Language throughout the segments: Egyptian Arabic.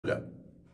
الأولى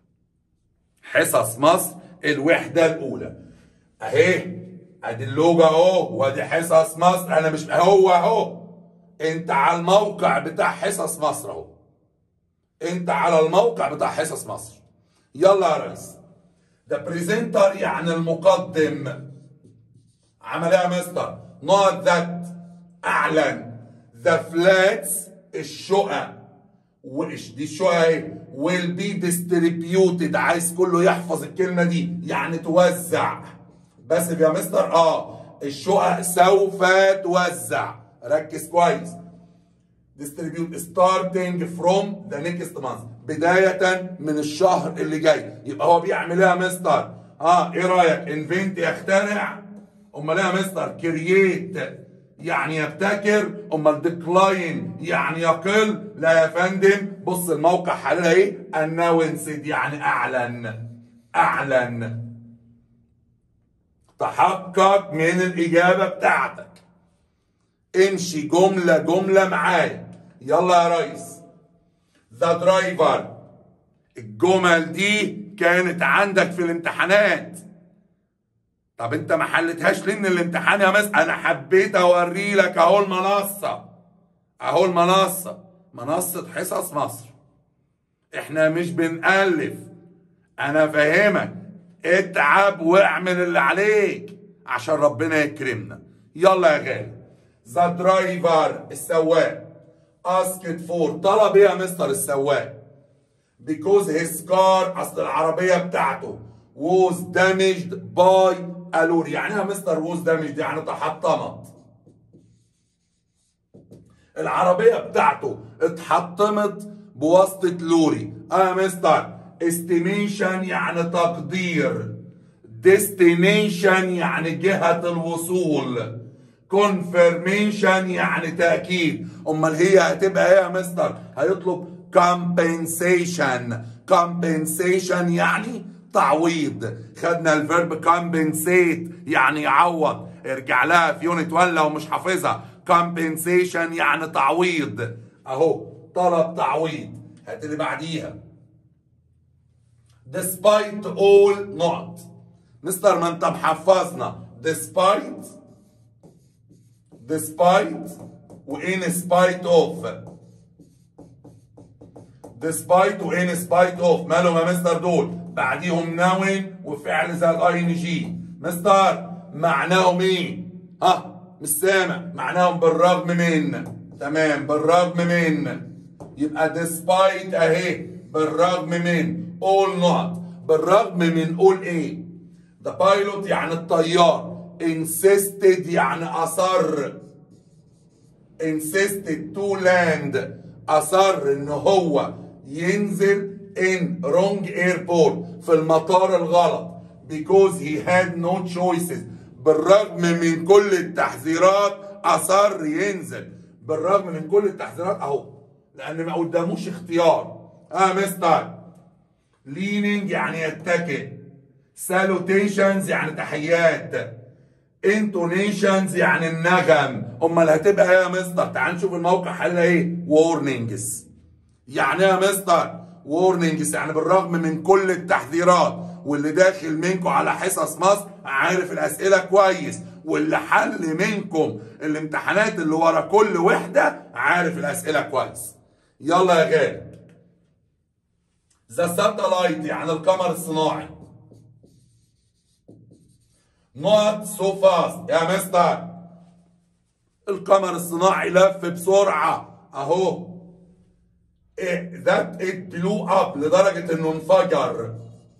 حصص مصر الوحدة الأولى أهي أدي اللوجو أهو وأدي حصص مصر أنا مش هو أهو أنت على الموقع بتاع حصص مصر أهو أنت على الموقع بتاع حصص مصر يلا يا ريس ده بريزنتر يعني المقدم عمل ايه يا مستر؟ نوت ذات أعلن ذا فلاتس الشقق وإيش دي الشقق اهي will be distributed عايز كله يحفظ الكلمة دي يعني توزع بس يا مستر اه الشقق سوف توزع ركز كويس distribute starting from the next month بداية من الشهر اللي جاي يبقى هو بيعمل ايه يا مستر؟ اه ايه رايك؟ انفنت يخترع امال ايه يا مستر؟ كرييت يعني يبتكر امال ديكلاين يعني يقل لا يا فندم بص الموقع حاليا ايه؟ اناونسد يعني اعلن اعلن تحقق من الاجابه بتاعتك امشي جمله جمله معايا يلا يا ريس ذا درايفر الجمل دي كانت عندك في الامتحانات طب انت ما حلتهاش ليه من الامتحان يا مس انا حبيت اوري لك اهو المنصه اهو المنصه منصه حصص مصر احنا مش بنألف انا فاهمك اتعب واعمل اللي عليك عشان ربنا يكرمنا يلا يا غالي ذا درايفر السواق اسكت فور طلب ايه يا مستر السواق because his car اصل العربيه بتاعته was damaged by a lorry يعني ايه يا مستر was damaged يعني تحطمت العربيه بتاعته اتحطمت بواسطه لوري اه يا مستر استيميشن يعني تقدير ديستنيشن يعني جهه الوصول كونفirmation يعني تأكيد أمال هي هتبقى إيه يا مستر؟ هيطلب compensation compensation يعني تعويض خدنا الفيرب compensate يعني يعوض ارجع لها في يونت 1 لو مش حافظها compensation يعني تعويض اهو طلب تعويض هات اللي بعديها despite all not مستر ما انت محفظنا despite despite و in spite of despite و in spite of مالهم يا مستر دول بعديهم نون وفعل زي الاي ان جي مستر معناهم ايه ها مش سامع معناهم بالرغم من تمام بالرغم من يبقى despite اهي بالرغم من all not بالرغم من all ايه ده بايلوت يعني الطيار insisted يعني أصر insisted to land أصر إن هو ينزل in wrong airport في المطار الغلط because he had no choices بالرغم من كل التحذيرات أصر ينزل بالرغم من كل التحذيرات أهو لأن ما قداموش اختيار اه مستر leaning يعني يتكئ salutations يعني تحيات intonations يعني النغم امال هتبقى ايه يا مستر تعال نشوف الموقع حلها ايه warnings يعني ايه يا مستر warnings يعني بالرغم من كل التحذيرات واللي داخل منكم على حصص مصر عارف الاسئله كويس واللي حل منكم الامتحانات اللي ورا كل وحده عارف الاسئله كويس يلا يا غالي ذا ساتلايت يعني القمر الصناعي نوت سو فاست يا مستر القمر الصناعي لف بسرعه اهو ذات ات بلو اب لدرجه انه انفجر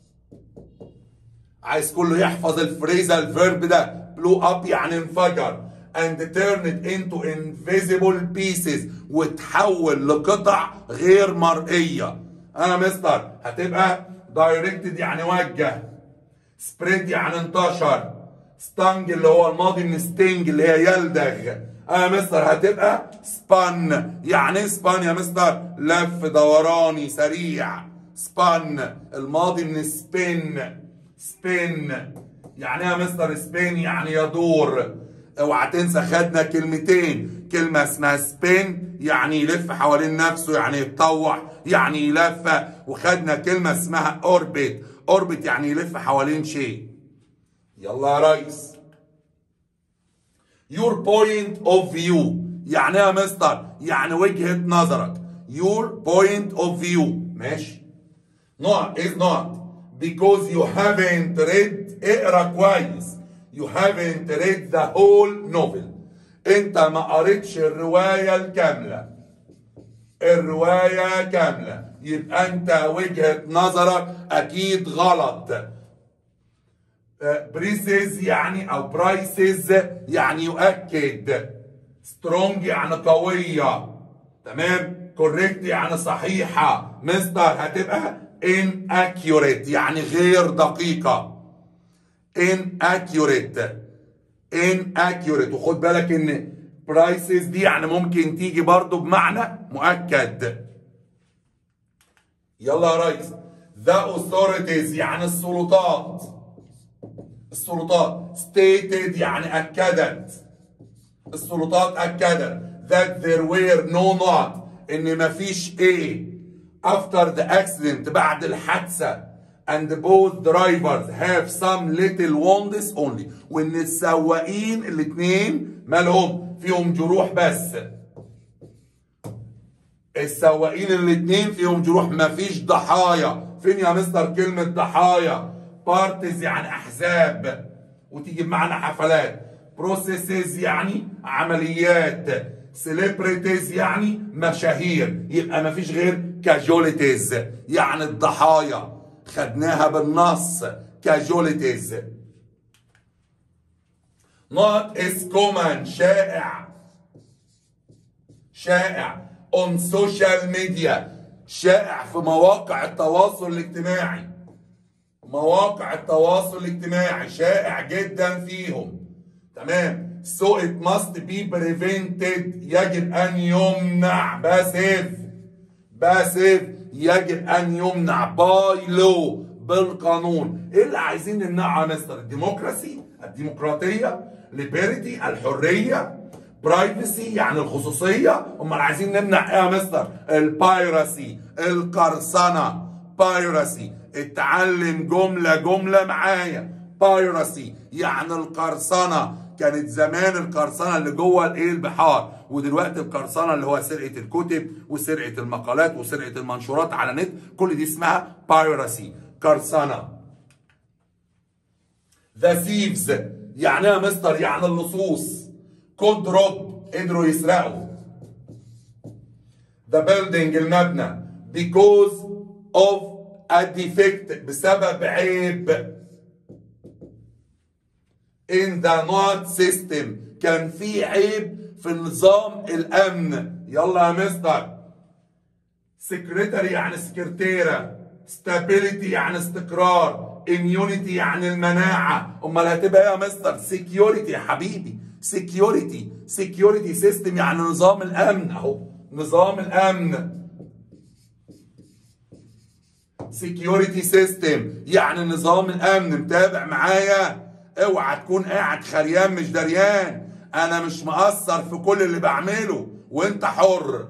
عايز كله يحفظ الفريزه الفيرب ده بلو اب يعني انفجر and turned into invisible pieces وتحول لقطع غير مرئيه انا مستر هتبقى دايركتد يعني وجه سبريد يعني انتشر ستانج اللي هو الماضي من ستينج اللي هي يلدغ اه مستر هتبقى سبان يعني ايه سبان يا مستر لف دوراني سريع سبان الماضي من سبين سبين يعني ايه يا مستر سبين يعني يدور اوعى تنسى خدنا كلمتين كلمة اسمها سبين يعني يلف حوالين نفسه يعني يتطوع يعني يلف وخدنا كلمة اسمها اوربت اوربت يعني يلف حوالين شيء يلا يا ريس your point of view يعني ايه يا مستر يعني وجهة نظرك your point of view ماشي not is not because you haven't read اقرا كويس you haven't read the whole novel انت ما قريتش الرواية الكاملة الرواية كاملة يبقى انت وجهة نظرك اكيد غلط بريسز يعني او برايسز يعني يؤكد سترونج يعني قوية تمام كوريكت يعني صحيحة مستر هتبقى inaccurate يعني غير دقيقة inaccurate inaccurate وخد بالك ان برايسز دي يعني ممكن تيجي برضو بمعنى مؤكد يلا يا ريس the authorities يعني السلطات السلطات stated يعني أكدت السلطات أكدت that there were no not إن مفيش إيه after the accident بعد الحادثة and both drivers have some little wounds only وإن السواقين الاتنين مالهم فيهم جروح بس السواقين الاتنين فيهم جروح مفيش ضحايا فين يا مستر كلمة ضحايا بارتيز يعني احزاب وتيجي بمعنى حفلات بروسيسز يعني عمليات سيلبريتيز يعني مشاهير يبقى مفيش غير كاجوليتيز يعني الضحايا خدناها بالنص كاجوليتيز not is common شائع شائع on social media شائع في مواقع التواصل الاجتماعي مواقع التواصل الاجتماعي شائع جدا فيهم تمام so it must be prevented يجب ان يمنع باسف باسف يجب ان يمنع باي لو بالقانون ايه اللي عايزين نمنعه يا مستر الديمقراسي الديمقراطيه ليبرتي الحريه برايفسي يعني الخصوصيه امال عايزين نمنع ايه يا مستر البايرسي القرصنه بايرسي اتعلم جملة جملة معايا بايرسي يعني القرصنة كانت زمان القرصنة اللي جوه الايه البحار ودلوقتي القرصنة اللي هو سرقة الكتب وسرقة المقالات وسرقة المنشورات على النت كل دي اسمها بايرسي قرصنة ذا thieves يعني يا مستر يعني اللصوص كود روب قدروا يسرقوا ذا building المبنى because of a defect بسبب عيب in the not system كان في عيب في نظام الامن يلا يا مستر سكرتري يعني سكرتيرة stability يعني استقرار immunity يعني المناعة امال هتبقى ايه يا مستر security يا حبيبي security security system يعني نظام الامن اهو نظام الامن سكيورتي سيستم يعني نظام الامن متابع معايا اوعى تكون قاعد خريان مش دريان انا مش مقصر في كل اللي بعمله وانت حر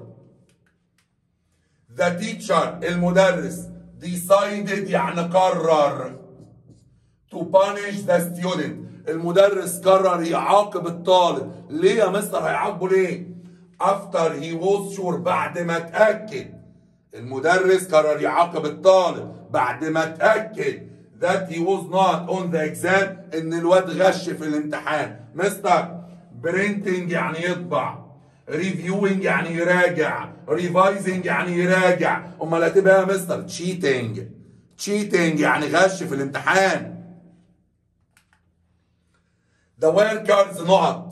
ذا تيتشر المدرس decided يعني قرر to punish the student المدرس قرر يعاقب الطالب ليه يا مستر هيعاقبه ليه after he was sure بعد ما اتاكد المدرس قرر يعاقب الطالب بعد ما اتاكد that he was not on the exam ان الواد غش في الامتحان مستر printing يعني يطبع reviewing يعني يراجع revising يعني يراجع امال هتبقى يا مستر cheating cheating يعني غش في الامتحان the workers not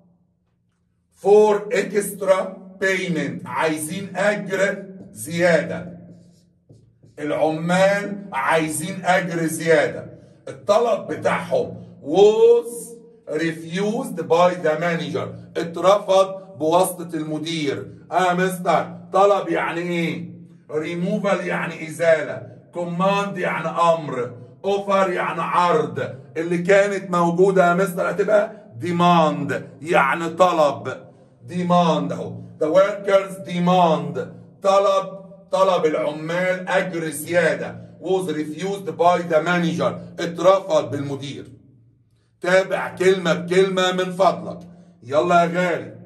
for extra payment عايزين اجر زيادة العمال عايزين اجر زيادة الطلب بتاعهم was refused by the manager اترفض بواسطة المدير اه مستر طلب يعني ايه removal يعني ازالة command يعني امر اوفر يعني عرض اللي كانت موجودة يا مستر هتبقى demand يعني طلب demand اهو the workers demand طلب طلب العمال اجر زياده was refused by the manager اترفض بالمدير تابع كلمه بكلمه من فضلك يلا يا غالي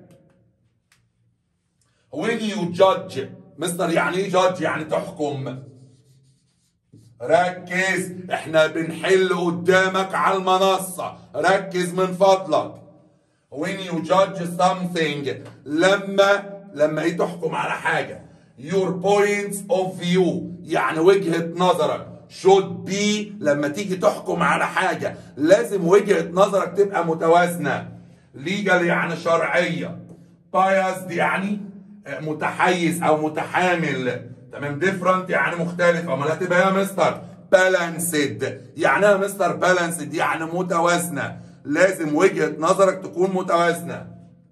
when you judge مستر يعني ايه judge يعني تحكم ركز احنا بنحل قدامك على المنصة ركز من فضلك when you judge something لما لما ايه تحكم على حاجة your points of view يعني وجهة نظرك should be لما تيجي تحكم على حاجة لازم وجهة نظرك تبقى متوازنة legal يعني شرعية biased يعني متحيز او متحامل تمام different يعني مختلف امال هتبقى يا مستر balanced يعني ايه يا مستر balanced يعني متوازنه لازم وجهه نظرك تكون متوازنه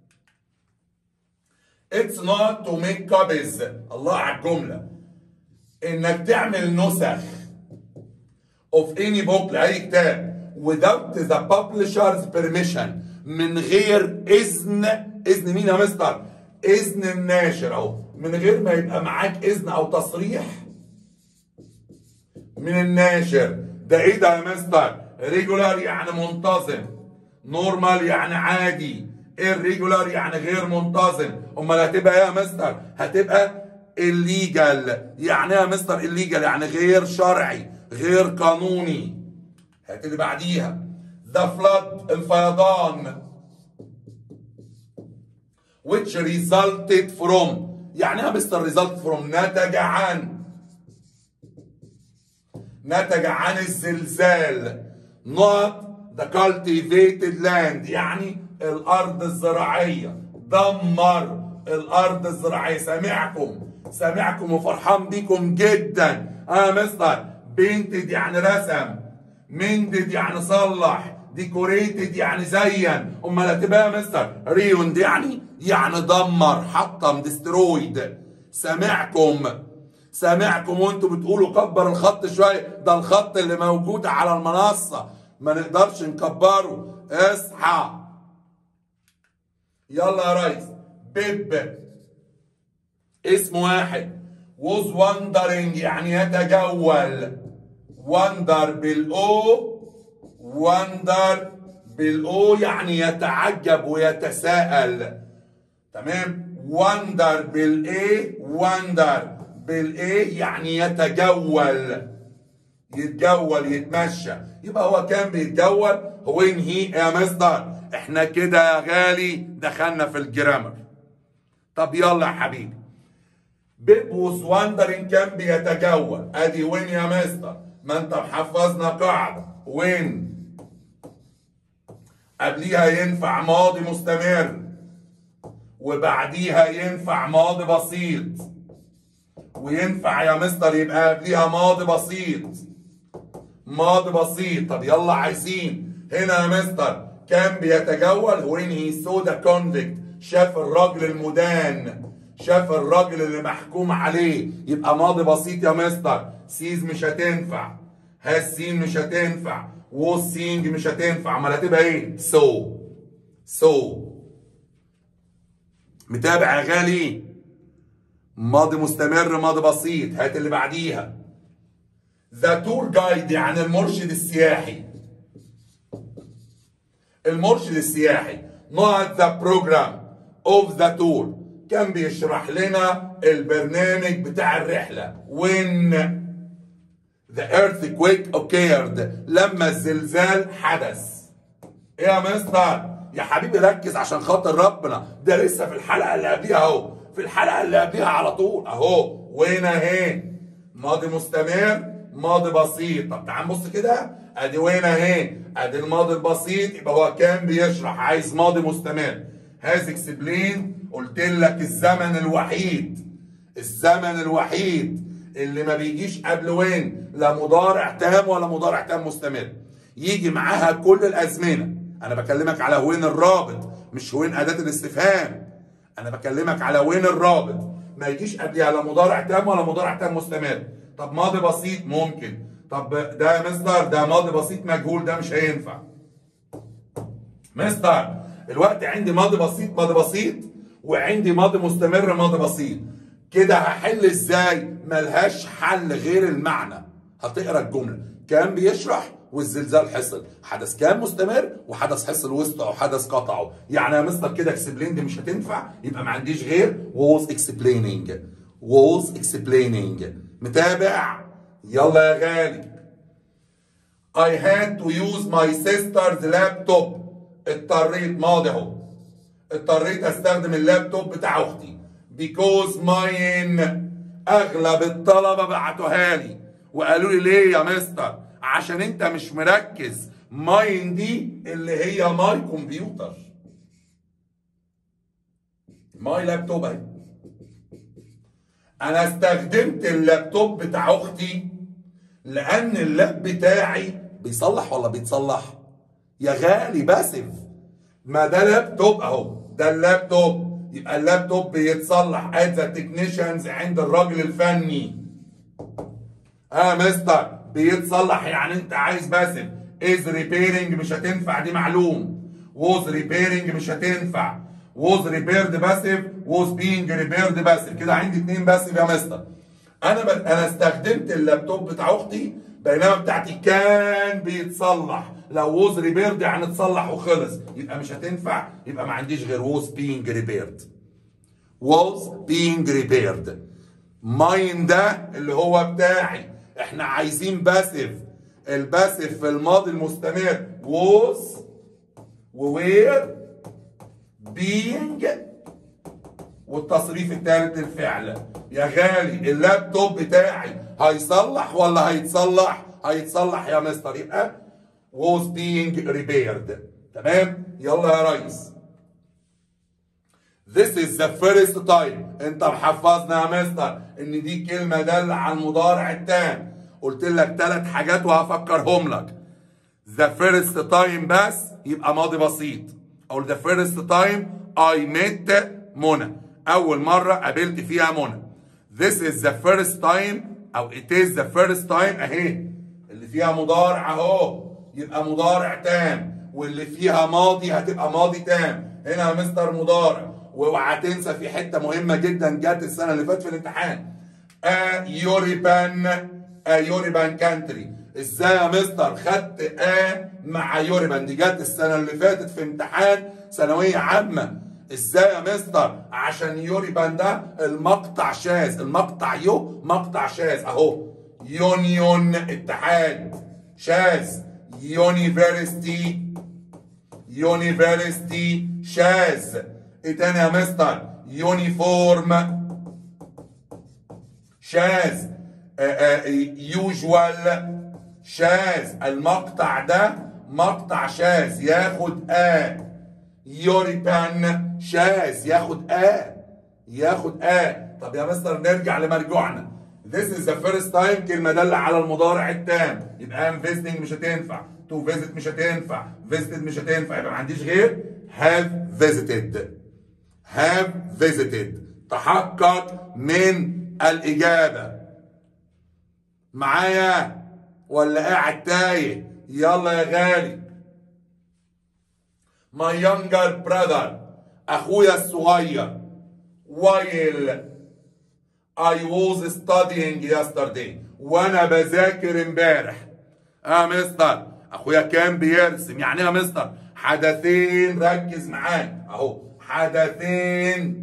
It's not to make copies الله على الجمله انك تعمل نسخ of any book لاي كتاب without the publisher's permission من غير اذن اذن مين يا مستر اذن الناشر اهو من غير ما يبقى معاك اذن او تصريح من الناشر ده ايه ده يا مستر ريجولار يعني منتظم نورمال يعني عادي irregular يعني غير منتظم امال هتبقى ايه يا مستر هتبقى illegal يعني ايه يا مستر illegal يعني غير شرعي غير قانوني هات اللي بعديها the flood الفيضان which resulted from يعني ايه يا مستر result from نتج عن نتج عن الزلزال not the cultivated land يعني الارض الزراعيه دمر الارض الزراعيه سامعكم سامعكم وفرحان بيكم جدا اه مستر بينتد يعني رسم مندد يعني صلح ديكوريتد يعني زين امال هتبقى يا مستر ريوند يعني يعني دمر حطم ديسترويد سامعكم سامعكم وانتوا بتقولوا كبر الخط شويه ده الخط اللي موجود على المنصه ما نقدرش نكبره اصحى يلا يا ريس بيب اسم واحد was wondering يعني يتجول wonder بالاو wonder بالاو يعني يتعجب ويتساءل تمام wonder بالاي wonder بالاي يعني يتجول يتجول يتمشى يبقى هو كان بيتجول هو هي يا مستر احنا كده يا غالي دخلنا في الجرامر طب يلا يا حبيبي بيب ووز واندرين كان بيتجول ادي وين يا مستر ما انت محفظنا قاعده وين قبليها ينفع ماضي مستمر وبعديها ينفع ماضي بسيط وينفع يا مستر يبقى قبليها ماضي بسيط ماضي بسيط طب يلا عايزين هنا يا مستر كان بيتجول وين هي سو ذا كونفكت شاف الراجل المدان شاف الراجل اللي محكوم عليه يبقى ماضي بسيط يا مستر سيز مش هتنفع هاز سين مش هتنفع ووز سينج مش هتنفع امال هتبقى ايه سو سو متابع يا غالي ماضي مستمر ماضي بسيط هات اللي بعديها ذا تور جايد يعني المرشد السياحي المرشد السياحي not the program of the tour كان بيشرح لنا البرنامج بتاع الرحلة when the earthquake occurred لما الزلزال حدث ايه يا مستر يا حبيبي ركز عشان خاطر ربنا ده لسه في الحلقة اللي قبليها اهو في الحلقة اللي قبليها على طول اهو وين اهي ماضي مستمر ماضي بسيط طب تعال نبص كده ادي وين اهي ادي الماضي البسيط يبقى هو كان بيشرح عايز ماضي مستمر هاز اكسبلين قلت لك الزمن الوحيد الزمن الوحيد اللي ما بيجيش قبل وين لا مضارع تام ولا مضارع تام مستمر يجي معاها كل الازمنه انا بكلمك على وين الرابط مش وين اداه الاستفهام انا بكلمك على وين الرابط ما يجيش قبلها لا مضارع تام ولا مضارع تام مستمر طب ماضي بسيط ممكن طب ده يا مستر ده ماضي بسيط مجهول ده مش هينفع مستر الوقت عندي ماضي بسيط ماضي بسيط وعندي ماضي مستمر ماضي بسيط كده هحل ازاي ملهاش حل غير المعنى هتقرا الجمله كان بيشرح والزلزال حصل حدث كان مستمر وحدث حصل وسطه او حدث قطعه يعني يا مستر كده اكسبليند مش هتنفع يبقى ما عنديش غير was explaining was explaining متابع يلا يا غالي I had to use my sister's laptop اضطريت ماضي اهو اضطريت استخدم اللابتوب بتاع اختي because mine اغلب الطلبه بعتوها لي وقالوا لي ليه يا مستر عشان انت مش مركز ماين دي اللي هي ماي كمبيوتر ماي لابتوب اهي انا استخدمت اللابتوب بتاع اختي لان اللاب بتاعي بيصلح ولا بيتصلح يا غالي باسف ما ده لابتوب اهو ده اللابتوب يبقى اللابتوب بيتصلح ات ذا تكنيشنز عند الراجل الفني اه مستر بيتصلح يعني انت عايز باسف از ريبيرنج مش هتنفع دي معلوم ووز ريبيرنج مش هتنفع ووز ريبيرد باسف ووز بينج ريبيرد باسف كده عندي اتنين باسف يا مستر انا ب... انا استخدمت اللابتوب بتاع اختي بينما بتاعتي كان بيتصلح لو ووز ريبيرد يعني اتصلح وخلص يبقى مش هتنفع يبقى ما عنديش غير ووز بينج ريبيرد ووز بينج ريبيرد ماين ده اللي هو بتاعي احنا عايزين باسف الباسف في الماضي المستمر was ووير being والتصريف الثالث للفعل يا غالي اللابتوب بتاعي هيصلح ولا هيتصلح هيتصلح يا مستر يبقى was being repaired تمام يلا يا ريس This is the first time انت محفظنا يا مستر ان دي كلمة دالة على المضارع التام قلت لك ثلاث حاجات وهفكرهم لك the first time بس يبقى ماضي بسيط او the first time I met منى اول مرة قابلت فيها منى this is the first time او it is the first time اهي اللي فيها مضارع اهو يبقى مضارع تام واللي فيها ماضي هتبقى ماضي تام هنا يا مستر مضارع واوعى تنسى في حته مهمه جدا جت السنه اللي فاتت في الامتحان ا يوريبان ا يوريبان كانتري ازاي يا مستر خدت ا مع يوريبان دي جت السنه اللي فاتت في امتحان ثانويه عامه ازاي يا مستر عشان يوريبان ده المقطع شاذ المقطع يو مقطع شاذ اهو يونيون اتحاد شاذ يونيفرستي يونيفرستي شاذ ايه تاني يا مستر يونيفورم شاذ يوجوال شاذ المقطع ده مقطع شاذ ياخد ا يوريبان شاذ ياخد ا ياخد ا طب يا مستر نرجع لمرجوعنا This is the first time كلمة دالة على المضارع التام يبقى I'm visiting مش هتنفع to visit مش هتنفع visited مش هتنفع يبقى ما عنديش غير have visited have visited تحقق من الإجابة معايا ولا قاعد تايه يلا يا غالي my younger brother أخويا الصغير while I was studying yesterday وأنا بذاكر امبارح اه مستر أخويا كان بيرسم يعني يا مستر حدثين ركز معايا أهو حدثين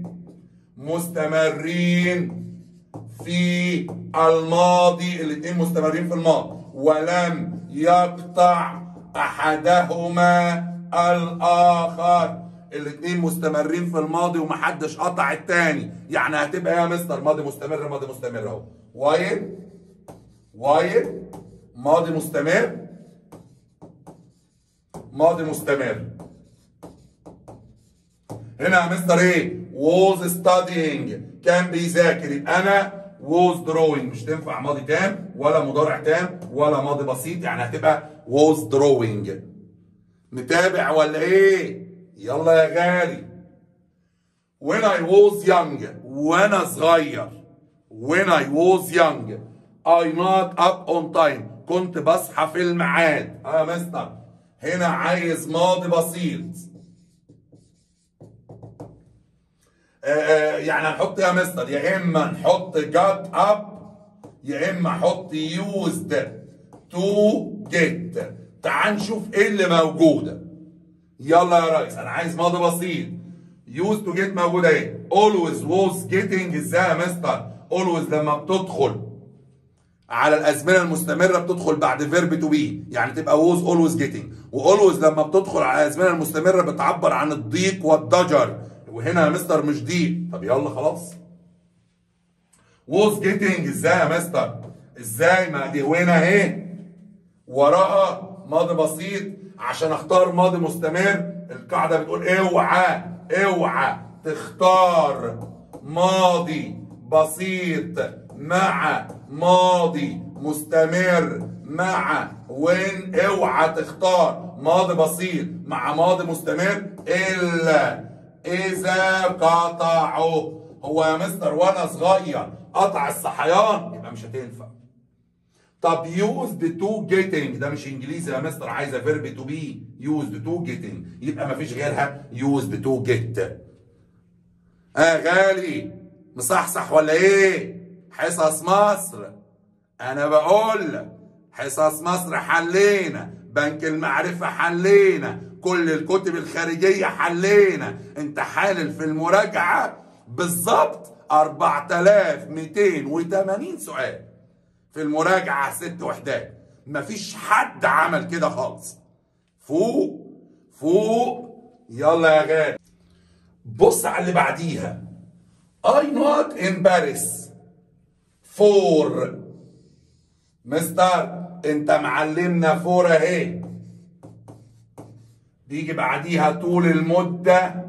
مستمرين في الماضي الاثنين مستمرين في الماضي ولم يقطع احدهما الاخر الاثنين مستمرين في الماضي ومحدش قطع التاني يعني هتبقى يا مستر ماضي مستمر ماضي مستمر اهو وايل وايل ماضي مستمر ماضي مستمر هنا يا مستر ايه was studying كان بيذاكر يبقى انا was drawing مش تنفع ماضي تام ولا مضارع تام ولا ماضي بسيط يعني هتبقى was drawing متابع ولا ايه يلا يا غالي when I was young وانا صغير when I was young I not up on time كنت بصحى في الميعاد اه يا مستر هنا عايز ماضي بسيط آه، آه، يعني هنحط يا مستر يا اما نحط جات اب يا اما احط يوزد تو جيت تعال نشوف ايه اللي موجوده يلا يا ريس انا عايز ماضي بسيط يوز تو جيت موجوده ايه اولويز ووز جيتنج ازاي يا مستر اولويز لما بتدخل على الازمنه المستمره بتدخل بعد فيرب تو بي يعني تبقى ووز اولويز جيتنج واولويز لما بتدخل على الازمنه المستمره بتعبر عن الضيق والضجر وهنا يا مستر مش ضيق طب يلا خلاص ووز جيتنج ازاي يا مستر ازاي ما دي هنا اهي وراها ماضي بسيط عشان اختار ماضي مستمر القاعده بتقول اوعى اوعى تختار ماضي بسيط مع ماضي مستمر مع وين اوعى تختار ماضي بسيط مع ماضي مستمر الا اذا قطعوا هو يا مستر وانا صغير قطع الصحيان يبقى مش هتنفع طب يوزد تو جيتنج ده مش انجليزي يا مستر عايزه فيرب تو بي يوزد تو جيتنج يبقى مفيش غيرها يوزد تو جيت اه غالي مصحصح ولا ايه حصص مصر انا بقول لك حصص مصر حلينا بنك المعرفة حلينا كل الكتب الخارجية حلينا انت حالل في المراجعة بالظبط 4280 سؤال في المراجعة ست وحدات مفيش حد عمل كده خالص فوق فوق يلا يا غالي بص على اللي بعديها I not embarrass for مستر انت معلمنا فور اهي بيجي بعديها طول المدة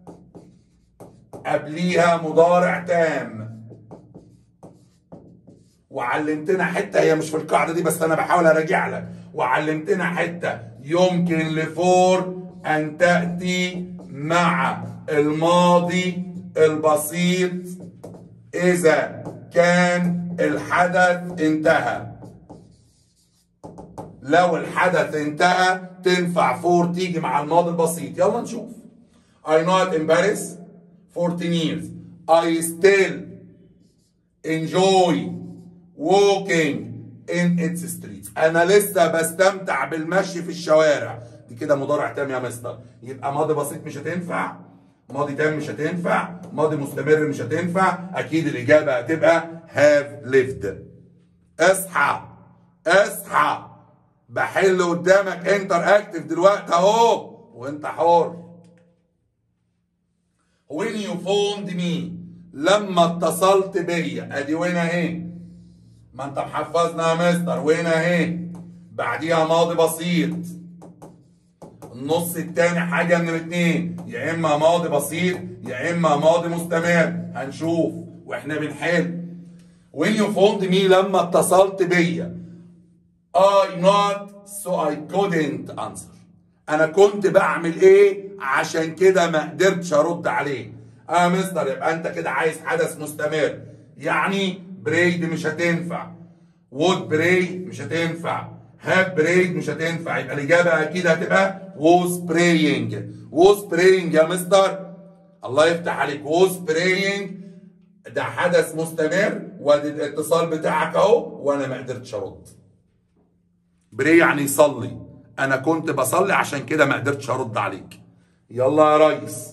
قبليها مضارع تام وعلمتنا حته هي مش في القاعده دي بس انا بحاول اراجع لك وعلمتنا حته يمكن لفور ان تاتي مع الماضي البسيط اذا كان الحدث انتهى لو الحدث انتهى تنفع فور تيجي مع الماضي البسيط يلا نشوف I not embarrassed 14 years I still enjoy walking in its streets انا لسه بستمتع بالمشي في الشوارع دي كده مضارع تام يا مستر يبقى ماضي بسيط مش هتنفع ماضي تام مش هتنفع ماضي مستمر مش هتنفع اكيد الاجابه هتبقى have lived اصحى اصحى بحل قدامك انتر اكتف دلوقتي اهو وانت حر when you phoned me لما اتصلت بيا ادي وين اهي ما انت محفظنا يا مستر وين اهي بعديها ماضي بسيط النص التاني حاجة من الاتنين يا اما ماضي بسيط يا اما ماضي مستمر هنشوف واحنا بنحل when you phoned me لما اتصلت بيا I not so I couldn't answer انا كنت بعمل ايه عشان كده ما قدرتش ارد عليه اه مستر يبقى انت كده عايز حدث مستمر يعني بريد مش هتنفع وود براي مش هتنفع هاب برايد مش هتنفع يبقى الاجابه اكيد هتبقى ووز براينج ووز براينج يا مستر الله يفتح عليك ووز براينج ده حدث مستمر وادي الاتصال بتاعك اهو وانا ما قدرتش ارد بري يعني يصلي انا كنت بصلي عشان كده ما قدرتش ارد عليك يلا يا ريس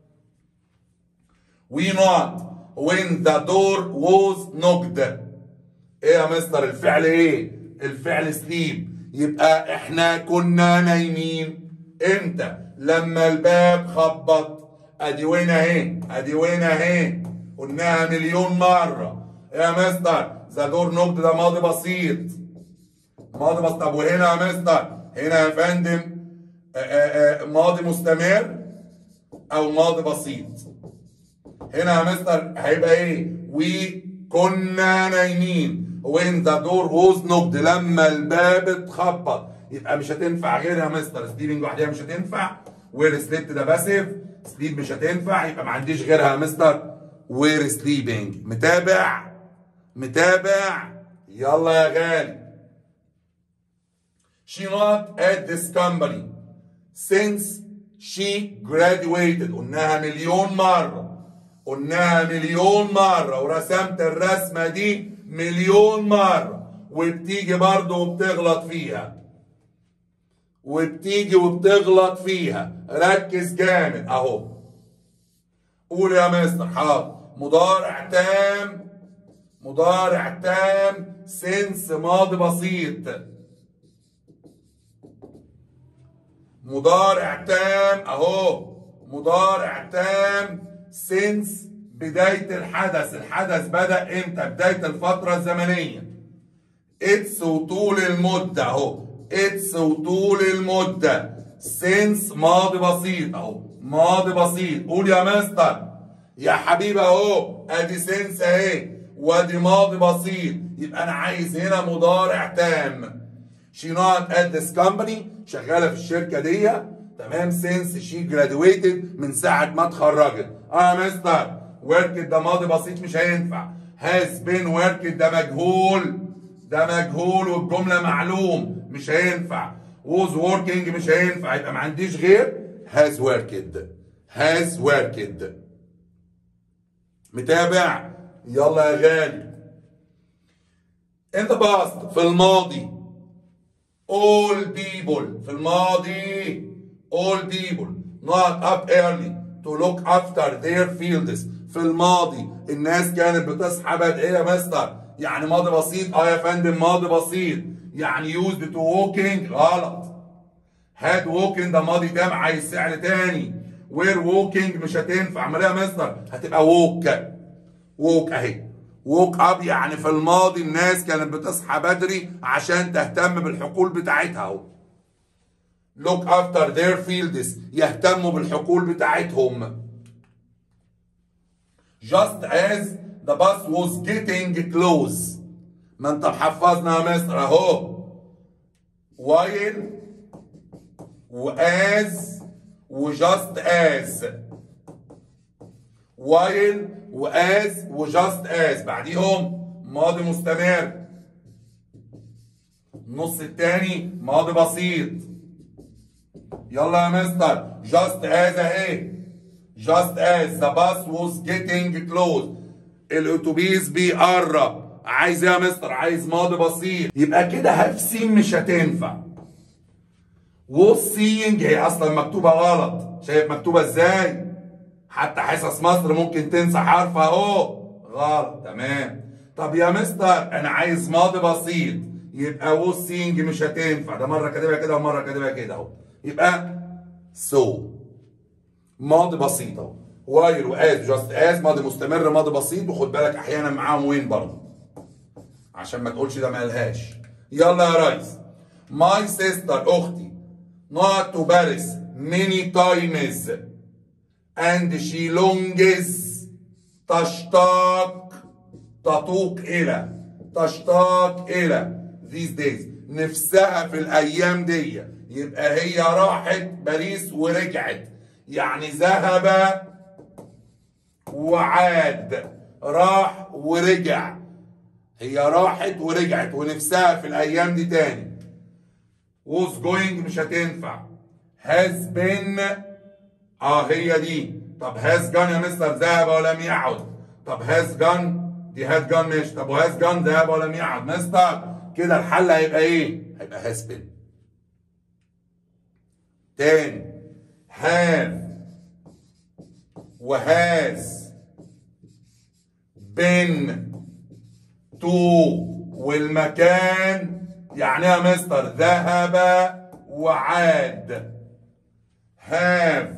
we not when the door was knocked ايه يا مستر الفعل ايه الفعل سليب يبقى احنا كنا نايمين امتى لما الباب خبط ادي وين اهي ادي وين اهي قلناها مليون مره يا مستر ذا دور نوكد ده ماضي بسيط ماضي بسيط طب وهنا يا مستر هنا يا فندم آآ آآ ماضي مستمر او ماضي بسيط هنا يا مستر هيبقى ايه وي كنا نايمين وين ذا دور ووز نوكد لما الباب اتخبط يبقى مش هتنفع غير يا مستر سليبنج لوحدها مش هتنفع وير سليبت ده باسيف سليب مش هتنفع يبقى ما عنديش غيرها يا مستر وير سليبنج متابع متابع يلا يا غالي She not at this company since she graduated قلناها مليون مرة قلناها مليون مرة ورسمت الرسمة دي مليون مرة وبتيجي برضه وبتغلط فيها وبتيجي وبتغلط فيها ركز جامد اهو قول يا مستر حاضر مضارع تام مضارع تام سنس ماضي بسيط مضارع تام اهو مضارع تام سنس بداية الحدث الحدث بدأ امتى بداية الفترة الزمنية اتس وطول المدة اهو اتس وطول المدة سنس ماضي بسيط اهو ماضي بسيط قول يا مستر يا حبيبي اهو ادي سنس اهي وادي ماضي بسيط يبقى انا عايز هنا مضارع تام شي نوت ات ذس كومباني شغاله في الشركه دي تمام سينس شي جرادويتد من ساعه ما اتخرجت اه يا مستر وركت ده ماضي بسيط مش هينفع هاز بين وركت ده مجهول ده مجهول والجمله معلوم مش هينفع ووز working مش هينفع يبقى ما عنديش غير هاز وركد هاز وركد متابع يلا يا غالي انت باست في الماضي all people في الماضي all people not up early to look after their fields في الماضي الناس كانت بتصحى بدري ايه يا مستر يعني ماضي بسيط اه يا فندم ماضي بسيط يعني used to walking غلط had walking ده ماضي تام عايز فعل تاني where walking مش هتنفع امال ايه يا مستر هتبقى walk walk اهي ووك اب يعني في الماضي الناس كانت بتصحى بدري عشان تهتم بالحقول بتاعتها اهو look after their fields يهتموا بالحقول بتاعتهم just as the bus was getting close ما انت محفظنا يا مستر اهو while وas وجاست as while واز وجاست از بعديهم ماضي مستمر النص التاني ماضي بسيط يلا يا مستر جاست از اهي جاست از ذا باس was getting close الاتوبيس بيقرب عايز ايه يا مستر عايز ماضي بسيط يبقى كده هاف سين مش هتنفع was seeing هي اصلا مكتوبه غلط شايف مكتوبه ازاي حتى حصص مصر ممكن تنسى حرف اهو غلط تمام طب يا مستر انا عايز ماضي بسيط يبقى ووز سينج مش هتنفع ده مره كاتبها كده ومره كاتبها كده اهو يبقى سو so. ماضي بسيط اهو وايل واز جاست از ماضي مستمر ماضي بسيط وخد بالك احيانا معاهم وين برضه عشان ما تقولش ده مالهاش يلا يا ريس ماي سيستر اختي not to Paris many times and she longs تشتاق تتوق إلى تشتاق إلى these days نفسها في الأيام دي يبقى هي راحت باريس ورجعت يعني ذهب وعاد راح ورجع هي راحت ورجعت ونفسها في الأيام دي تاني was going مش هتنفع has been اه هي دي طب هاز جان يا مستر ذهب ولم يعد طب هاز جان دي هاز جان ماشي طب وهاز جان ذهب ولم يعد مستر كده الحل هيبقى ايه؟ هيبقى هاز بين تاني هاف وهاز بين تو والمكان يعني يا مستر ذهب وعاد هاف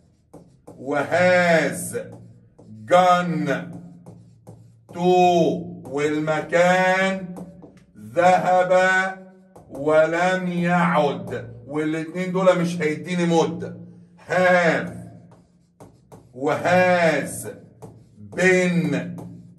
وهاز جن تو والمكان ذهب ولم يعد والاتنين دول مش هيديني مدة هاف وهاز بين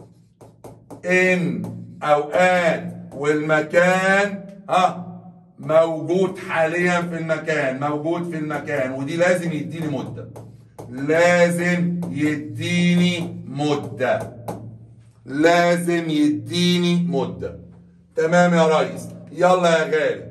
ان اوقات والمكان ها موجود حاليا في المكان موجود في المكان ودي لازم يديني مده لازم يديني مده لازم يديني مده تمام يا ريس يلا يا غالي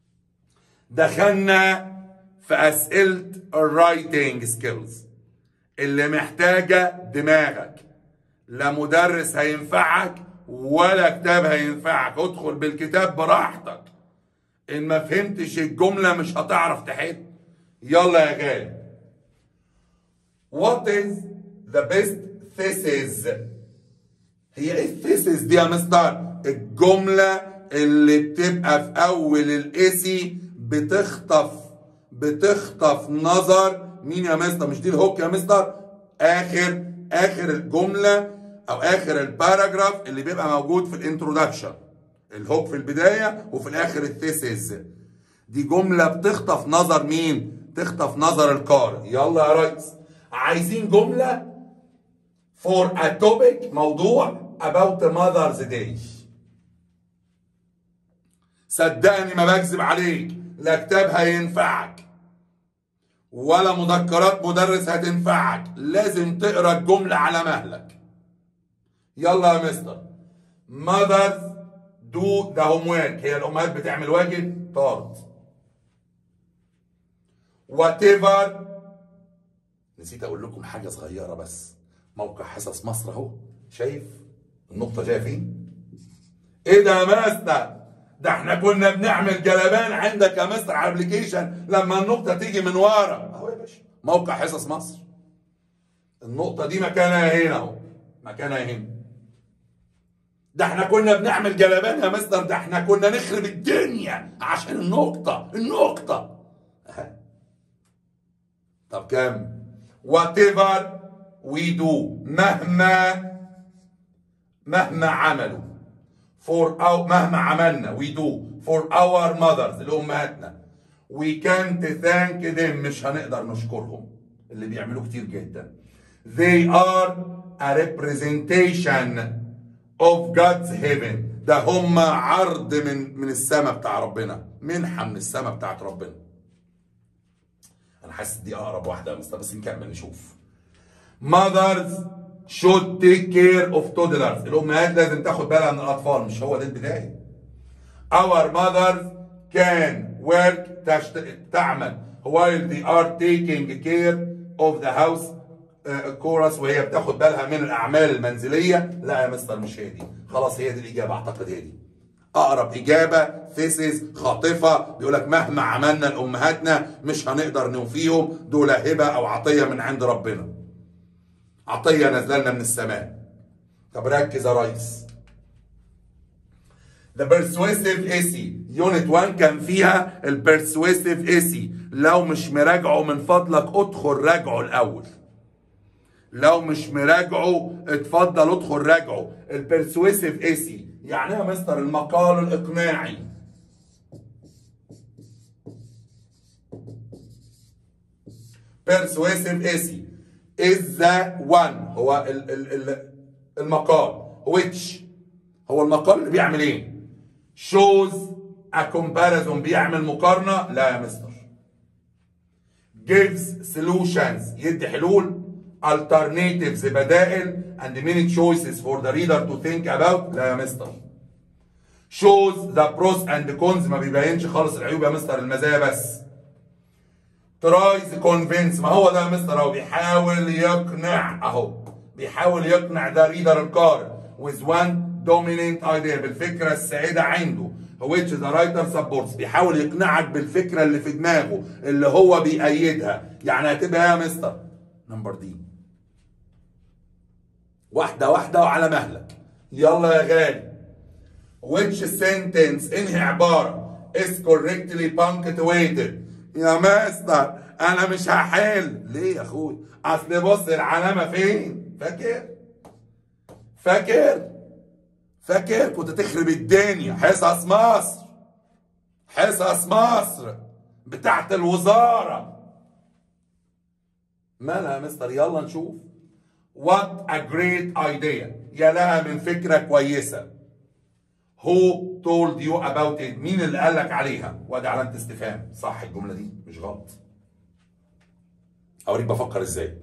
دخلنا في اسئله الرايتنج سكيلز اللي محتاجة دماغك لا مدرس هينفعك ولا كتاب هينفعك ادخل بالكتاب براحتك ان ما فهمتش الجملة مش هتعرف تحل يلا يا غالي What is the best thesis هي ايه الثيسيس دي يا مستر الجملة اللي بتبقى في اول الاسي بتخطف بتخطف نظر مين يا مستر مش دي الهوك يا مستر اخر اخر الجملة او اخر الباراجراف اللي بيبقى موجود في الانترودكشن الهوك في البداية وفي الاخر الثيسيس دي جملة بتخطف نظر مين تخطف نظر القارئ يلا يا ريس عايزين جملة for a topic موضوع about Mother's Day صدقني ما بكذب عليك لا كتاب هينفعك ولا مذكرات مدرس هتنفعك لازم تقرا الجملة على مهلك يلا يا مستر mothers do the homework هي الأمهات بتعمل واجب طارد whatever نسيت أقول لكم حاجة صغيرة بس موقع حصص مصر اهو شايف النقطة جاية فين؟ ايه ده يا مستر؟ ده احنا كنا بنعمل جلبان عندك يا مستر على الابلكيشن لما النقطة تيجي من ورا اهو يا باشا موقع حصص مصر النقطة دي مكانها هنا اهو مكانها هنا ده احنا كنا بنعمل جلبان يا مستر ده احنا كنا نخرب الدنيا عشان النقطة النقطة أه. طب كام؟ whatever we do مهما مهما عملوا for our مهما عملنا we do for our mothers لأمهاتنا we can't thank them مش هنقدر نشكرهم اللي بيعملوه كتير جدا they are a representation of God's heaven ده هم عرض من من السماء بتاع ربنا منحة من السماء بتاعت ربنا انا حاسس دي اقرب واحده بس بس نكمل نشوف mothers should take care of toddlers الامهات لازم تاخد بالها من الاطفال مش هو ده البدايه our mothers can work تشت... تعمل while they are taking care of the house كورس وهي بتاخد بالها من الاعمال المنزليه لا يا مستر مش هي دي خلاص هي دي الاجابه اعتقد هي دي اقرب اجابه ثيسيس خاطفه بيقول لك مهما عملنا لامهاتنا مش هنقدر نوفيهم دول هبه او عطيه من عند ربنا عطيه نازله لنا من السماء طب ركز يا ريس The persuasive essay يونت 1 كان فيها البرسويسيف essay لو مش مراجعه من فضلك ادخل راجعه الاول لو مش مراجعه اتفضل ادخل راجعه البرسويسيف اسي يعني ايه يا مستر المقال الاقناعي persuasive essay is the one هو ال ال ال المقال which هو المقال اللي بيعمل ايه shows a comparison بيعمل مقارنة لا يا مستر gives solutions يدي حلول alternatives بدائل and many choices for the reader to think about لا يا مستر shows the pros and cons ما بيبينش خالص العيوب يا مستر المزايا بس tries convince ما هو ده يا مستر اهو بيحاول يقنع اهو بيحاول يقنع ده ريدر القارئ with one dominant idea بالفكرة السائدة عنده which the writer supports بيحاول يقنعك بالفكرة اللي في دماغه اللي هو بيأيدها يعني هتبقى يا مستر نمبر دي واحدة واحدة وعلى مهلك يلا يا غالي which sentence انهي عبارة is correctly punctuated يا مستر انا مش هحل ليه يا اخوي اصل بص العلامة فين فاكر فاكر فاكر كنت تخرب الدنيا حصص مصر حصص مصر بتاعت الوزارة مالها يا مستر يلا نشوف What a great idea يا لها من فكرة كويسة Who told you about it مين اللي قال لك عليها وادي علامة استفهام صح الجملة دي مش غلط اوريك بفكر ازاي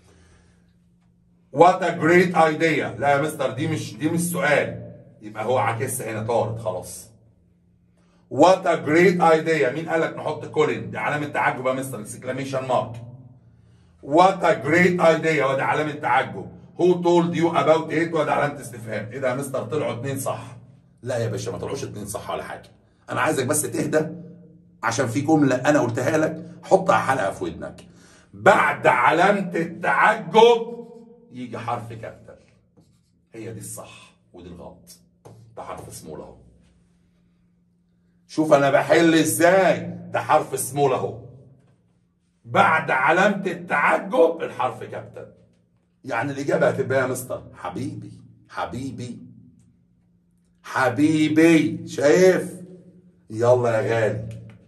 What a great idea لا يا مستر دي مش دي مش سؤال يبقى هو عاكسها هنا طارت خلاص What a great idea مين قال لك نحط كولين دي علامة تعجب يا مستر اكسكلاميشن مارك وات ا جريت ايديا وادي علامه تعجب هو تولد يو اباوت ات وادي علامه استفهام ايه ده يا مستر طلعوا اتنين صح لا يا باشا ما طلعوش اتنين صح ولا حاجه انا عايزك بس تهدى عشان في جمله انا قلتها لك حطها حلقه في ودنك بعد علامه التعجب يجي حرف كابيتال هي دي الصح ودي الغلط ده حرف سمول اهو شوف انا بحل ازاي ده حرف سمول اهو بعد علامة التعجب الحرف كابتن يعني الإجابة هتبقى يا مستر حبيبي حبيبي حبيبي شايف يلا يا غالي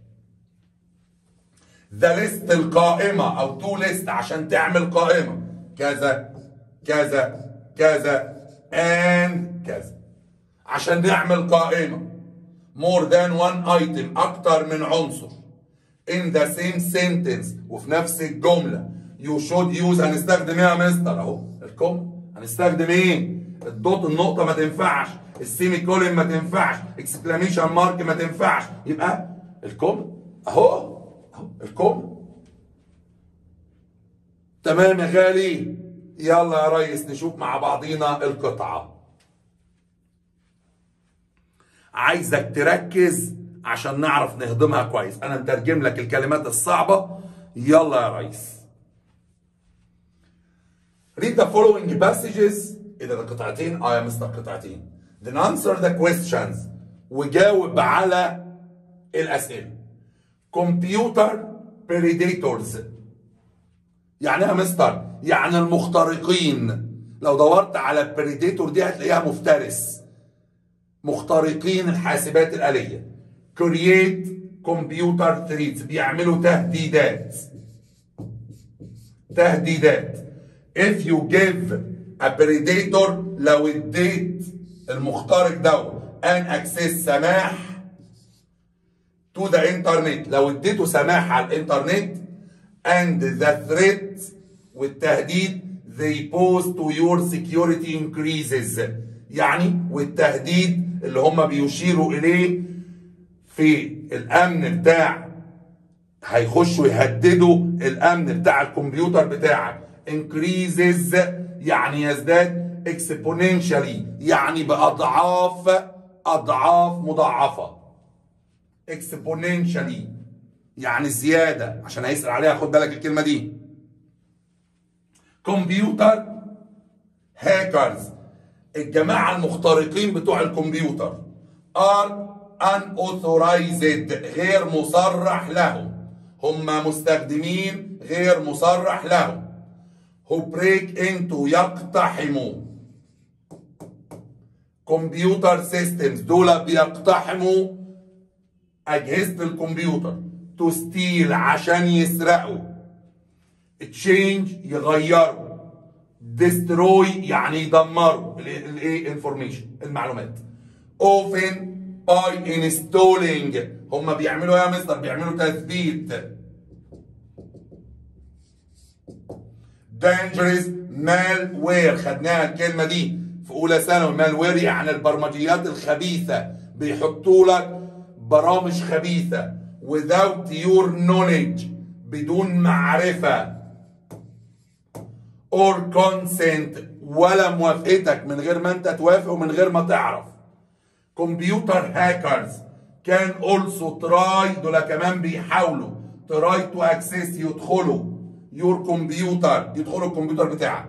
ذا ليست القائمة أو تو ليست عشان تعمل قائمة كذا كذا كذا and كذا عشان نعمل قائمة more than one item أكتر من عنصر in the same sentence وفي نفس الجملة you should use هنستخدم ايه يا مستر اهو الكم هنستخدم ايه الدوت النقطة ما تنفعش السيمي كولن ما تنفعش اكسكلاميشن مارك ما تنفعش يبقى الكم اهو اهو الكم تمام يا غالي يلا يا ريس نشوف مع بعضينا القطعة عايزك تركز عشان نعرف نهضمها كويس انا مترجم لك الكلمات الصعبة يلا يا ريس read the following passages اذا ده قطعتين اه يا مستر قطعتين then answer the questions وجاوب على الاسئله كمبيوتر predators يعني ايه يا مستر يعني المخترقين لو دورت على البريديتور دي هتلاقيها مفترس مخترقين الحاسبات الآلية create computer threats بيعملوا تهديدات تهديدات if you give a predator لو اديت المخترق ده an access سماح to the internet لو اديته سماح على الانترنت and the threat والتهديد they pose to your security increases يعني والتهديد اللي هم بيشيروا اليه في الامن بتاع هيخشوا يهددوا الامن بتاع الكمبيوتر بتاعك increases يعني يزداد exponentially يعني باضعاف اضعاف مضاعفه exponentially يعني زياده عشان هيسال عليها خد بالك الكلمه دي كمبيوتر هاكرز الجماعه المخترقين بتوع الكمبيوتر ار unauthorized غير مصرح لهم هم مستخدمين غير مصرح لهم who break into يقتحموا كمبيوتر سيستمز دول بيقتحموا اجهزه الكمبيوتر تو ستيل عشان يسرقوا تشينج يغيروا ديستروي يعني يدمروا الايه انفورميشن المعلومات اوفن باي انستولينج هم بيعملوا ايه يا مستر بيعملوا تثبيت dangerous malware خدناها الكلمه دي في اولى ثانوي مالوير يعني البرمجيات الخبيثه بيحطوا لك برامج خبيثه without your knowledge بدون معرفه or consent ولا موافقتك من غير ما انت توافق ومن غير ما تعرف كمبيوتر هاكرز كان also try دول كمان بيحاولوا try to access يدخلوا your كمبيوتر يدخلوا الكمبيوتر بتاعك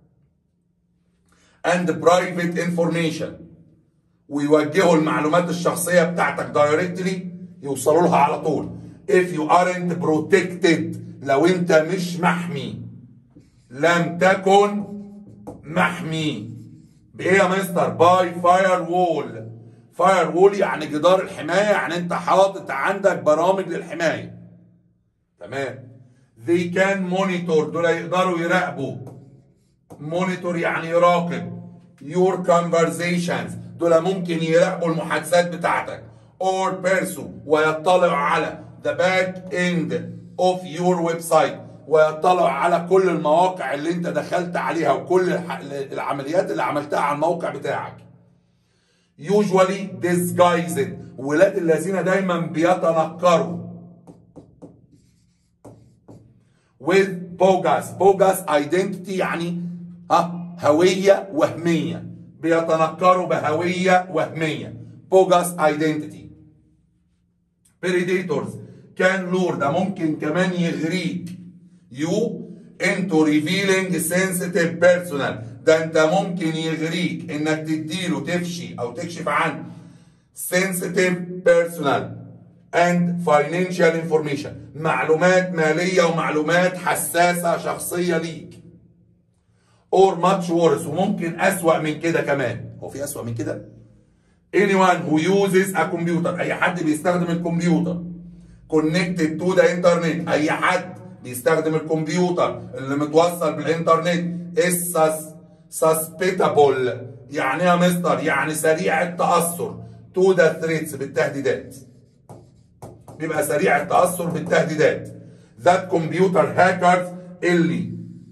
and private information ويوجهوا المعلومات الشخصية بتاعتك دايركتلي يوصلوا لها على طول if you aren't protected لو انت مش محمي لم تكن محمي بايه يا مستر باي فاير وول فاير وول يعني جدار الحمايه يعني انت حاطط عندك برامج للحمايه تمام they can monitor دول يقدروا يراقبوا monitor يعني يراقب your conversations دول ممكن يراقبوا المحادثات بتاعتك or person ويطلع على the back end of your website ويطلع على كل المواقع اللي انت دخلت عليها وكل العمليات اللي عملتها على الموقع بتاعك usually disguised ولاد الذين دايما بيتنكروا with bogus bogus identity يعني ها هوية وهمية بيتنكروا بهوية وهمية bogus identity predators كان لور ده ممكن كمان يغريك يو انتو ريفيلينج سنسيتيف بيرسونال ده انت ممكن يغريك انك تديله تفشي او تكشف عن sensitive personal and financial information معلومات مالية ومعلومات حساسة شخصية ليك or much worse وممكن أسوأ من كده كمان هو في أسوأ من كده anyone who uses a computer أي حد بيستخدم الكمبيوتر connected to the internet أي حد بيستخدم الكمبيوتر اللي متوصل بالإنترنت is susceptible يعني إيه يا مستر يعني سريع التأثر to the threats بالتهديدات بيبقى سريع التأثر بالتهديدات that computer hackers اللي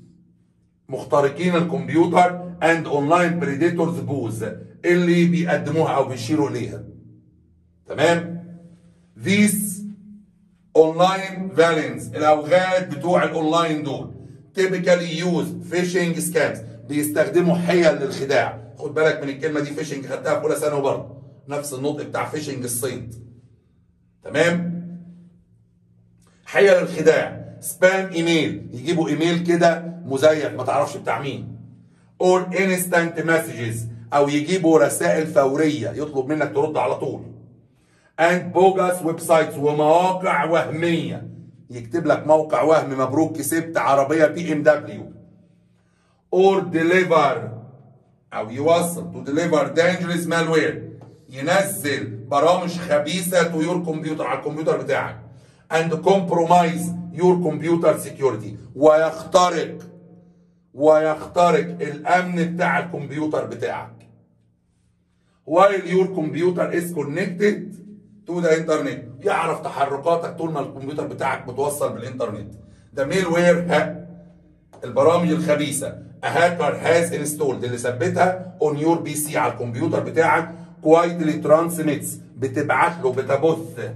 مخترقين الكمبيوتر and online predators بوز اللي بيقدموها او بيشيروا اليها تمام these online villains الاوغاد بتوع الاونلاين دول typically use phishing scams بيستخدموا حيل للخداع خد بالك من الكلمه دي فيشنج خدتها في اولى ثانوي برضه نفس النطق بتاع فيشنج الصيد تمام حيل الخداع سبام ايميل يجيبوا ايميل كده مزيف ما تعرفش بتاع مين اور انستانت مسجز او يجيبوا رسائل فوريه يطلب منك ترد على طول اند بوجاس ويب سايتس ومواقع وهميه يكتب لك موقع وهم مبروك كسبت عربيه بي ام دبليو اور ديليفر او يوصل تو ديليفر دانجرس مالوير ينزل برامج خبيثه تو يور كمبيوتر على الكمبيوتر بتاعك اند كومبرومايز يور كمبيوتر سكيورتي ويخترق ويخترق الامن بتاع الكمبيوتر بتاعك while your computer is connected to the internet يعرف تحركاتك طول ما الكمبيوتر بتاعك متوصل بالانترنت ده ميل وير البرامج الخبيثه هاكر هاز انستولد اللي ثبتها اون يور بي سي على الكمبيوتر بتاعك كوايتلي ترانسميتس بتبعت له بتبث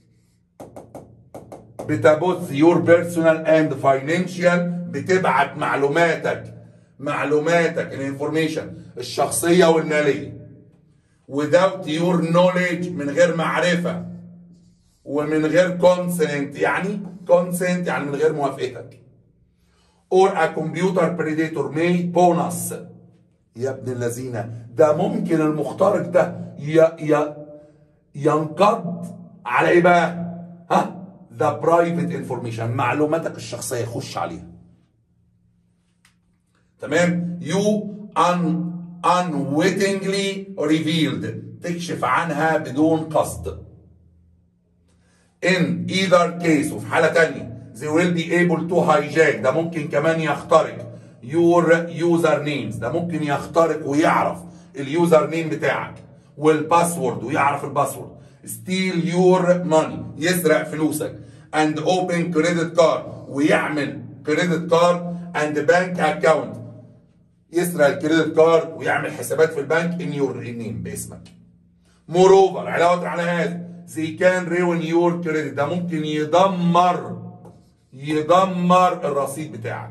بتبث يور بيرسونال اند فاينانشال بتبعت معلوماتك معلوماتك الانفورميشن الشخصيه والماليه without your knowledge من غير معرفه ومن غير consent يعني consent يعني من غير موافقتك or a computer predator may bonus يا ابن الذين ده ممكن المخترق ده ي ي ينقض على ايه بقى؟ ها؟ ذا برايفت انفورميشن معلوماتك الشخصيه يخش عليها. تمام؟ يو ان unwittingly revealed تكشف عنها بدون قصد. in either case وفي حاله تانية they will be able to hijack ده ممكن كمان يخترق your user names ده ممكن يخترق ويعرف اليوزر نيم بتاعك والباسورد ويعرف الباسورد steal your money يسرق فلوسك and open credit card ويعمل credit card and bank account يسرق الكريدت كارد ويعمل حسابات في البنك in your name باسمك moreover علاوة على هذا they can ruin your credit ده ممكن يدمر يدمر الرصيد بتاعك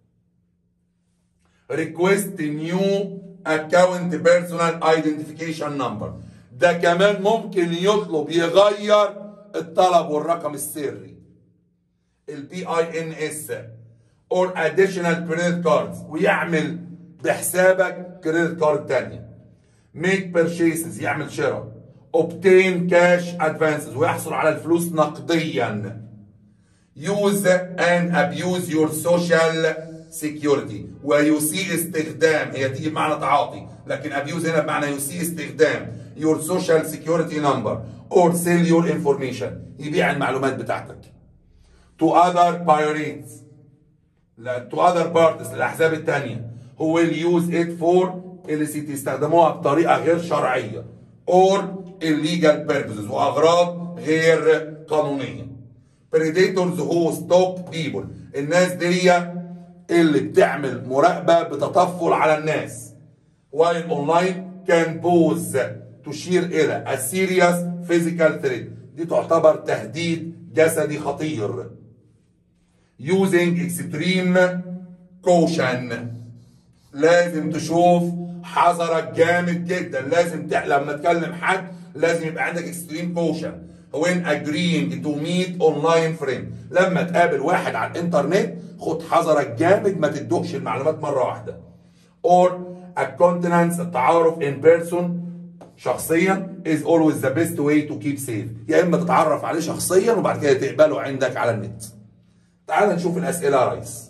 request new account personal identification number ده كمان ممكن يطلب يغير الطلب والرقم السري البي اي ان اس or additional credit cards ويعمل بحسابك كريدت كارد تانية make purchases يعمل شراء obtain cash advances ويحصل على الفلوس نقديا use and abuse your social security ويسيء استخدام هي تيجي بمعنى تعاطي لكن abuse هنا بمعنى يسيء استخدام your social security number or sell your information يبيع المعلومات بتاعتك to other pirates لا to other parties للأحزاب التانية who will use it for illicit يستخدموها بطريقة غير شرعية or illegal purposes وأغراض غير قانونية predators who stalk people الناس دي اللي بتعمل مراقبة بتطفل على الناس while online can pose تشير إلى a serious physical threat دي تعتبر تهديد جسدي خطير using extreme caution لازم تشوف حذرك جامد جدا لازم تح... لما تكلم حد لازم يبقى عندك extreme caution when agreeing to meet online friend لما تقابل واحد على الانترنت خد حذرك جامد ما تدوقش المعلومات مره واحده or a continence التعارف in person شخصيا is always the best way to keep safe يا اما تتعرف عليه شخصيا وبعد كده تقبله عندك على النت تعال نشوف الاسئله يا ريس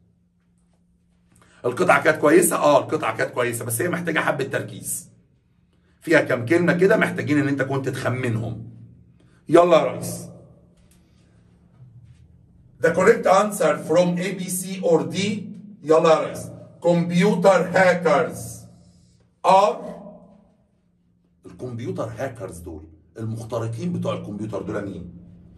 القطعه كانت كويسه اه القطعه كانت كويسه بس هي محتاجه حبه تركيز فيها كام كلمه كده محتاجين ان انت كنت تخمنهم يلا يا ريس The correct answer from A, B, C or D يلا يا ريس computer hackers are الكمبيوتر هاكرز دول المخترقين بتوع الكمبيوتر دول مين؟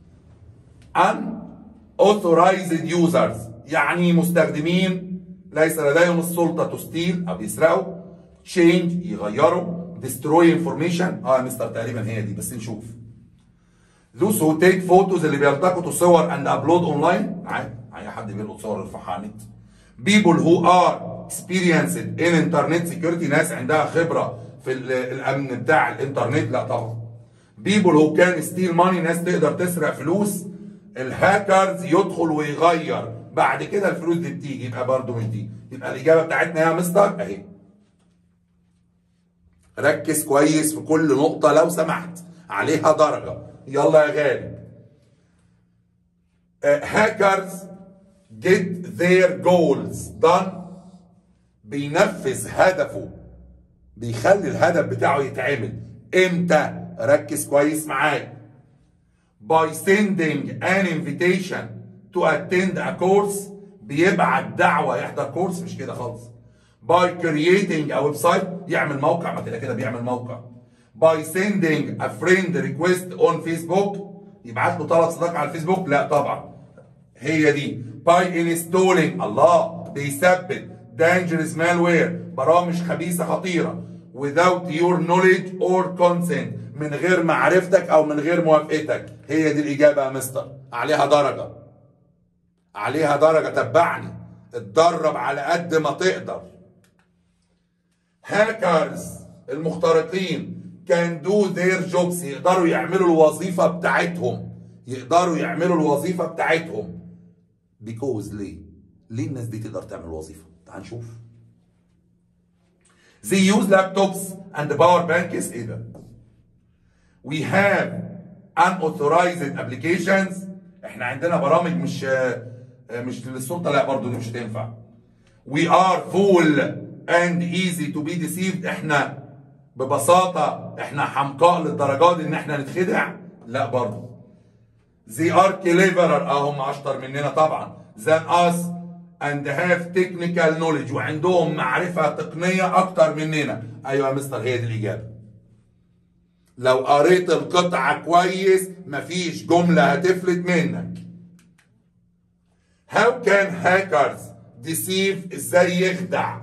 unauthorized users يعني مستخدمين ليس لديهم السلطة تستيل أو يسرقوا change يغيروا destroy information اه يا مستر تقريبا هي دي بس نشوف those who take photos اللي بيلتقطوا صور and upload online عادي اي حد بيلقط صور يرفعها على النت people who are experienced in internet security ناس عندها خبرة في ال- الامن بتاع الانترنت لا طبعا people who can steal money ناس تقدر تسرق فلوس الهاكرز يدخل ويغير بعد كده الفلوس دي بتيجي يبقى برضه مش دي يبقى الاجابه بتاعتنا يا مستر اهي ركز كويس في كل نقطه لو سمحت عليها درجه يلا يا غالي هاكرز get their goals done بينفذ هدفه بيخلي الهدف بتاعه يتعمل امتى ركز كويس معايا by sending an invitation to attend a course بيبعت دعوة يحضر كورس مش كده خالص by creating a website يعمل موقع ما كده كده بيعمل موقع by sending a friend request on Facebook يبعت له طلب صداقة على الفيسبوك لا طبعا هي دي by installing الله بيثبت dangerous malware برامج خبيثة خطيرة without your knowledge or consent من غير معرفتك او من غير موافقتك هي دي الاجابة يا مستر عليها درجة عليها درجة تبعني اتدرب على قد ما تقدر هاكرز المخترقين كان دو ذير جوبس يقدروا يعملوا الوظيفة بتاعتهم يقدروا يعملوا الوظيفة بتاعتهم بيكوز ليه؟ ليه الناس دي تقدر تعمل وظيفة؟ تعال نشوف They use laptops and power banks ايه ده؟ We have unauthorized applications احنا عندنا برامج مش مش للسلطة لا برضو دي مش هتنفع We are full and easy to be deceived احنا ببساطة احنا حمقاء للدرجات دي ان احنا نتخدع لا برضو They are cleverer اه هم اشطر مننا طبعا than us and have technical knowledge وعندهم معرفة تقنية اكتر مننا ايوه يا مستر هي دي الاجابة لو قريت القطعة كويس مفيش جملة هتفلت منك How can hackers deceive ازاي يخدع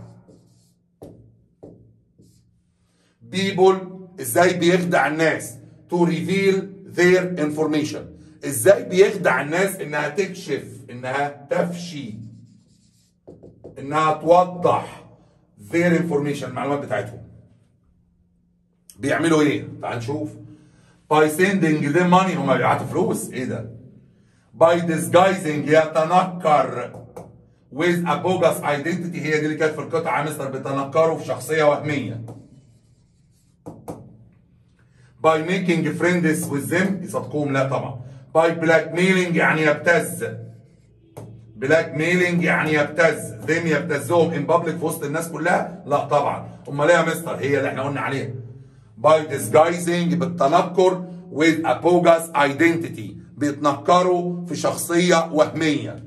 people ازاي بيخدع الناس to reveal their information ازاي بيخدع الناس انها تكشف انها تفشي انها توضح their information المعلومات بتاعتهم بيعملوا ايه تعال نشوف by sending them money هم بيبعتوا فلوس ايه ده by disguising يتنكر with a bogus identity هي دي اللي كانت في القطعه مستر بيتنكروا في شخصيه وهميه by making friends with them يصدقوهم لا طبعا by blackmailing يعني يبتز blackmailing يعني يبتز them يبتزهم in public في وسط الناس كلها لا طبعا امال ايه يا مستر هي اللي احنا قلنا عليها by disguising بالتنكر with a bogus identity بيتنكروا في شخصية وهمية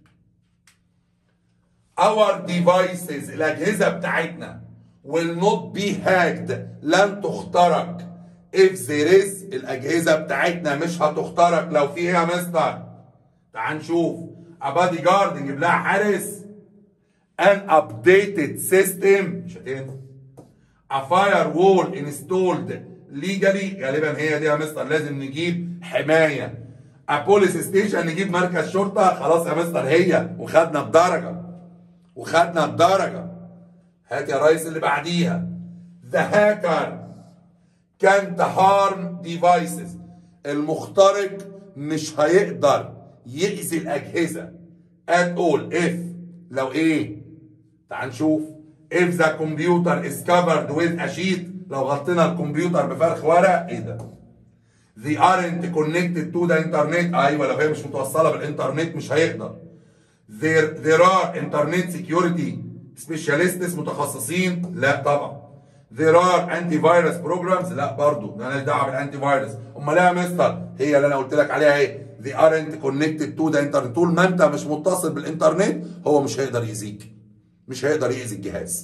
our devices الأجهزة بتاعتنا will not be hacked لن تخترق if there is الأجهزة بتاعتنا مش هتخترق لو في ايه يا مستر تعال نشوف a bodyguard نجيب لها حارس an updated system مش هتنفع a firewall installed legally غالبا هي دي يا مستر لازم نجيب حمايه بوليس ستيشن نجيب مركز شرطه خلاص يا مستر هي وخدنا الدرجه وخدنا الدرجه هات يا ريس اللي بعديها ذا هاكر كانت هارم ديفايسز المخترق مش هيقدر يأذي الأجهزة at all if لو إيه تعال نشوف if the computer is covered with a sheet لو غطينا الكمبيوتر بفرخ ورق إيه ده they aren't connected to the internet أيوة لو هي مش متوصلة بالإنترنت مش هيقدر there there are internet security specialists متخصصين لا طبعا there are antivirus programs لا برضو مالناش دعوه بالانتي فيروس امال ايه يا مستر هي اللي انا قلت لك عليها ايه they aren't connected to the internet طول ما انت مش متصل بالانترنت هو مش هيقدر يأذيك مش هيقدر يأذي الجهاز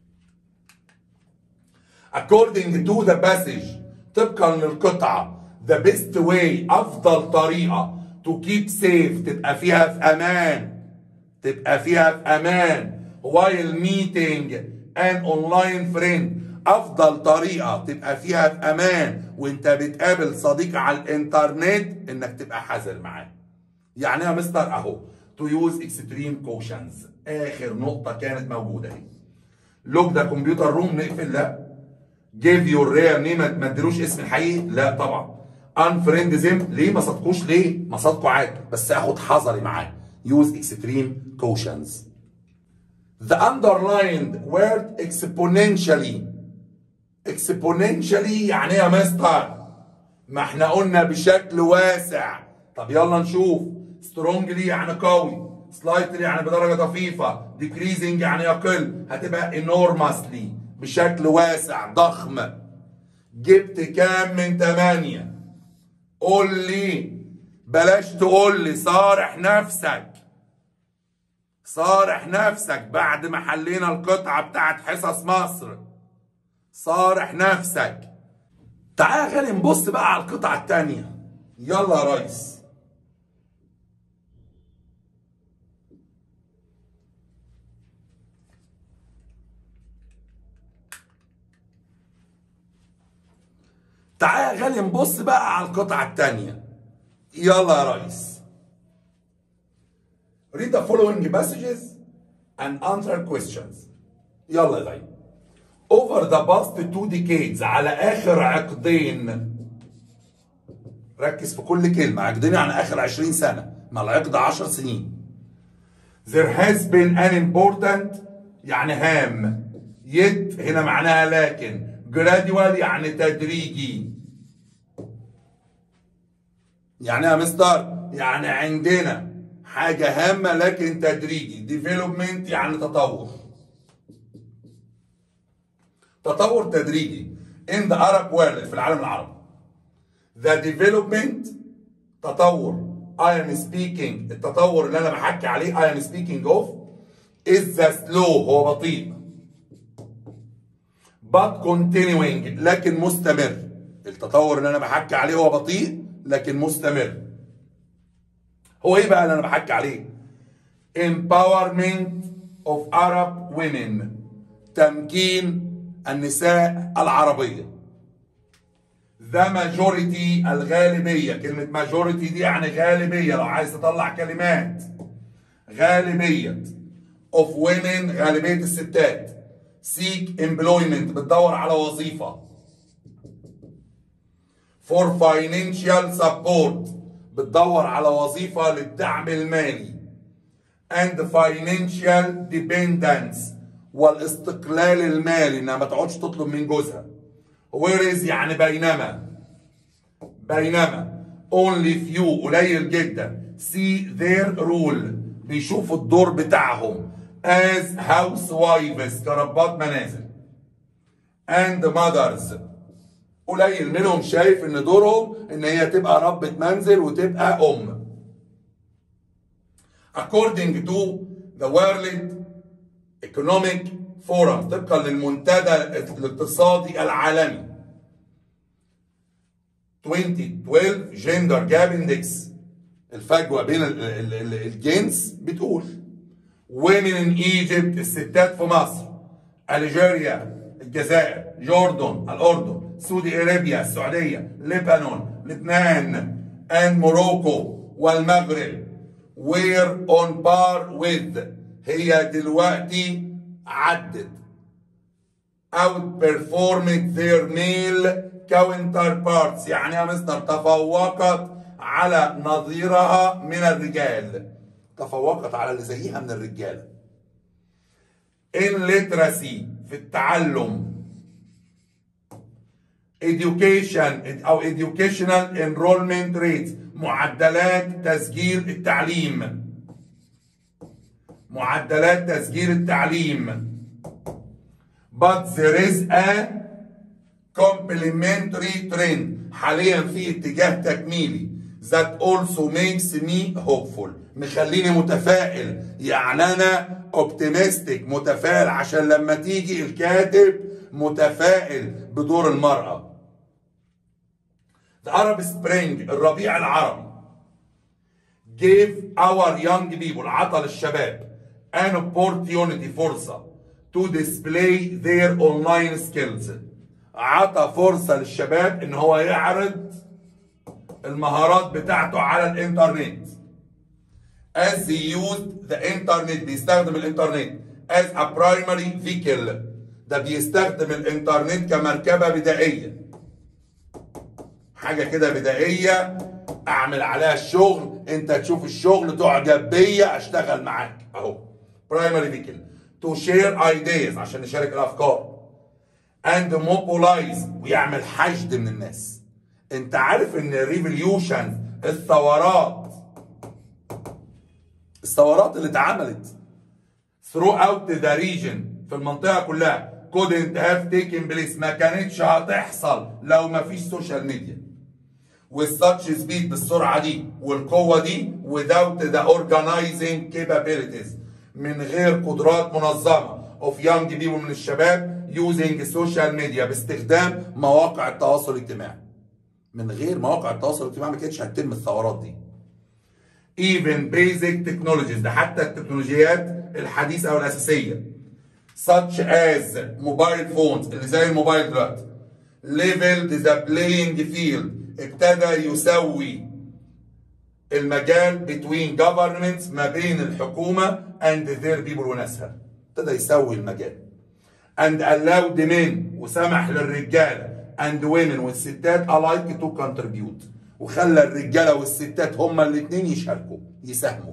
according to the passage طبقا للقطعه the best way افضل طريقه to keep safe تبقى فيها في امان تبقى فيها في امان while meeting an online friend افضل طريقه تبقى فيها في امان وانت بتقابل صديق على الانترنت انك تبقى حذر معاه يعني يا مستر اهو to use extreme cautions اخر نقطه كانت موجوده اهي لوك ده كمبيوتر روم نقفل لا جيف يور رير نيم ما اديلوش اسم الحقيقي لا طبعا انفريند زم ليه ما صدقوش ليه ما صدقوا عادي بس اخد حذري معاه use extreme cautions the underlined word exponentially exponentially يعني ايه يا مستر ما احنا قلنا بشكل واسع طب يلا نشوف strongly يعني قوي slightly يعني بدرجه طفيفه decreasing يعني يقل هتبقى enormously بشكل واسع ضخم جبت كام من 8 قول لي بلاش تقول لي صارح نفسك صارح نفسك بعد ما حلينا القطعه بتاعت حصص مصر صارح نفسك تعال غالي نبص بقى على القطعة التانية يلا يا ريس تعال يا غالي نبص بقى على القطعة التانية يلا يا ريس read the following passages and answer questions يلا يا غالي over the past two decades على اخر عقدين ركز في كل كلمة عقدين يعني اخر 20 سنة ما العقد 10 سنين there has been an important يعني هام yet هنا معناها لكن gradual يعني تدريجي يعني يا مستر يعني عندنا حاجة هامة لكن تدريجي development يعني تطور تطور تدريجي in the Arab world في العالم العربي the development تطور I am speaking التطور اللي انا بحكي عليه I am speaking of is the slow هو بطيء but continuing لكن مستمر التطور اللي انا بحكي عليه هو بطيء لكن مستمر هو ايه بقى اللي انا بحكي عليه empowerment of Arab women تمكين النساء العربية the majority الغالبية كلمة majority دي يعني غالبية لو عايز تطلع كلمات غالبية of women غالبية الستات seek employment بتدور على وظيفة for financial support بتدور على وظيفة للدعم المالي and financial dependence والاستقلال المالي انها ما تقعدش تطلب من جوزها whereas يعني بينما بينما only few قليل جدا see their role بيشوفوا الدور بتاعهم as housewives كربات منازل and mothers قليل منهم شايف ان دورهم ان هي تبقى ربة منزل وتبقى ام according to the world economic forum طبقا للمنتدى الاقتصادي العالمي 2012 جندر جاب اندكس الفجوه بين ال- ال- ال- الجنس بتقول women in Egypt الستات في مصر الجيريا الجزائر جوردن الاردن سعودي ارابيا السعوديه لبنان لبنان and Morocco والمغرب were on par with هي دلوقتي عدت outperformed their male counterparts يعني يا مستر تفوقت على نظيرها من الرجال تفوقت على اللي زيها من الرجاله in literacy في التعلم education او educational enrollment rates معدلات تسجيل التعليم معدلات تسجيل التعليم but there is a complementary trend حاليا في اتجاه تكميلي that also makes me hopeful مخليني متفائل يعني انا optimistic متفائل عشان لما تيجي الكاتب متفائل بدور المرأة The Arab Spring الربيع العربي gave our young people عطى للشباب an opportunity فرصة to display their online skills عطى فرصة للشباب ان هو يعرض المهارات بتاعته على الانترنت as he used the internet بيستخدم الانترنت as a primary vehicle ده بيستخدم الانترنت كمركبة بدائية حاجة كده بدائية اعمل عليها الشغل انت تشوف الشغل تعجب بيا اشتغل معاك اهو primary vehicle to share ideas عشان نشارك الافكار and mobilize ويعمل حشد من الناس انت عارف ان الريفوليوشن الثورات الثورات اللي اتعملت throughout the region في المنطقة كلها couldn't have taken place ما كانتش هتحصل لو ما فيش سوشيال ميديا with such speed بالسرعة دي والقوة دي without the organizing capabilities من غير قدرات منظمة of young people من الشباب using social media باستخدام مواقع التواصل الاجتماعي من غير مواقع التواصل الاجتماعي ما كانتش هتتم الثورات دي even basic technologies ده حتى التكنولوجيات الحديثة أو الأساسية such as mobile phones اللي زي الموبايل دلوقتي leveled the playing field ابتدى يسوي المجال between governments ما بين الحكومة and their people وناسها ابتدى يسوي المجال and allowed men وسمح للرجالة and women والستات alike to contribute وخلى الرجالة والستات هما الاثنين يشاركوا يساهموا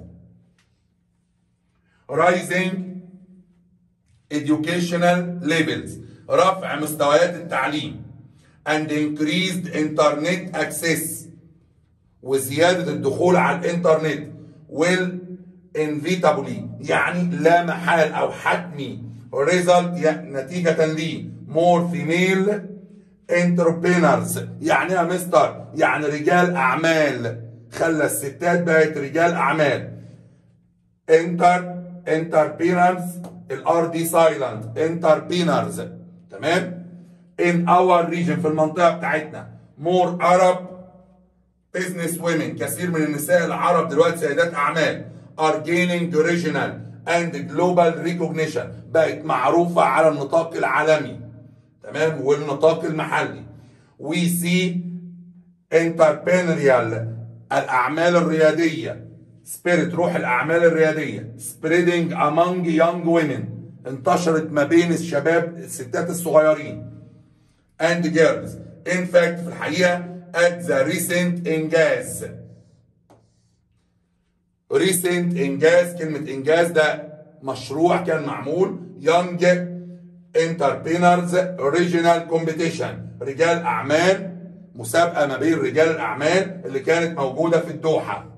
rising educational levels رفع مستويات التعليم and increased internet access وزيادة الدخول على الانترنت will inevitably يعني لا محال او حتمي result يعني نتيجة ليه more female entrepreneurs يعني يا مستر يعني رجال اعمال خلى الستات بقت رجال اعمال انتر انتربرينرز الار دي سايلنت انتربرينرز تمام in our region في المنطقة بتاعتنا more Arab business women كثير من النساء العرب دلوقتي سيدات أعمال are gaining regional and global recognition بقت معروفة على النطاق العالمي تمام والنطاق المحلي we see entrepreneurial الأعمال الريادية spirit روح الأعمال الريادية spreading among young women انتشرت ما بين الشباب الستات الصغيرين and girls. In fact في الحقيقة at the recent إنجاز. recent إنجاز كلمة إنجاز ده مشروع كان معمول young entrepreneurs regional competition رجال أعمال مسابقة ما بين رجال الأعمال اللي كانت موجودة في الدوحة.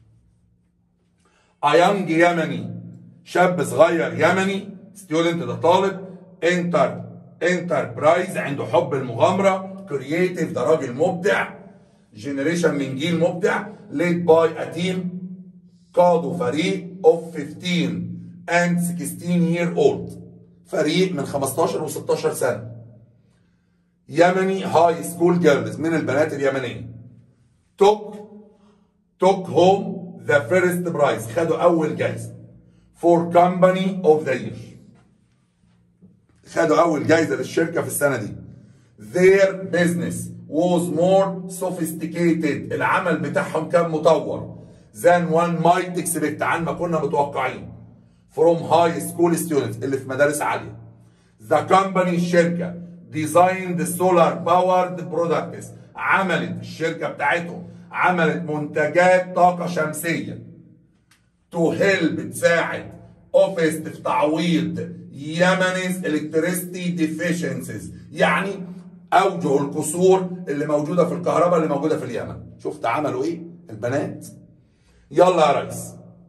A young يمني شاب صغير يمني student ده طالب انتر انتربرايز عنده حب المغامره كرييتيف ده راجل مبدع جنريشن من جيل مبدع ليد باي ا تيم قادوا فريق اوف 15 اند 16 يير اولد فريق من 15 و16 سنه يمني هاي سكول جيرلز من البنات اليمنيه توك توك هوم ذا فيرست برايز خدوا اول جايزه فور كومباني اوف ذا يير خدوا اول جايزه للشركه في السنه دي their business was more sophisticated العمل بتاعهم كان مطور than one might expect عن ما كنا متوقعين from high school students اللي في مدارس عالية the company الشركة designed solar powered products عملت الشركة بتاعتهم عملت منتجات طاقة شمسية to help تساعد اوفيس في تعويض يمنز electricity deficiencies يعني اوجه القصور اللي موجوده في الكهرباء اللي موجوده في اليمن شفت عملوا ايه البنات يلا يا ريس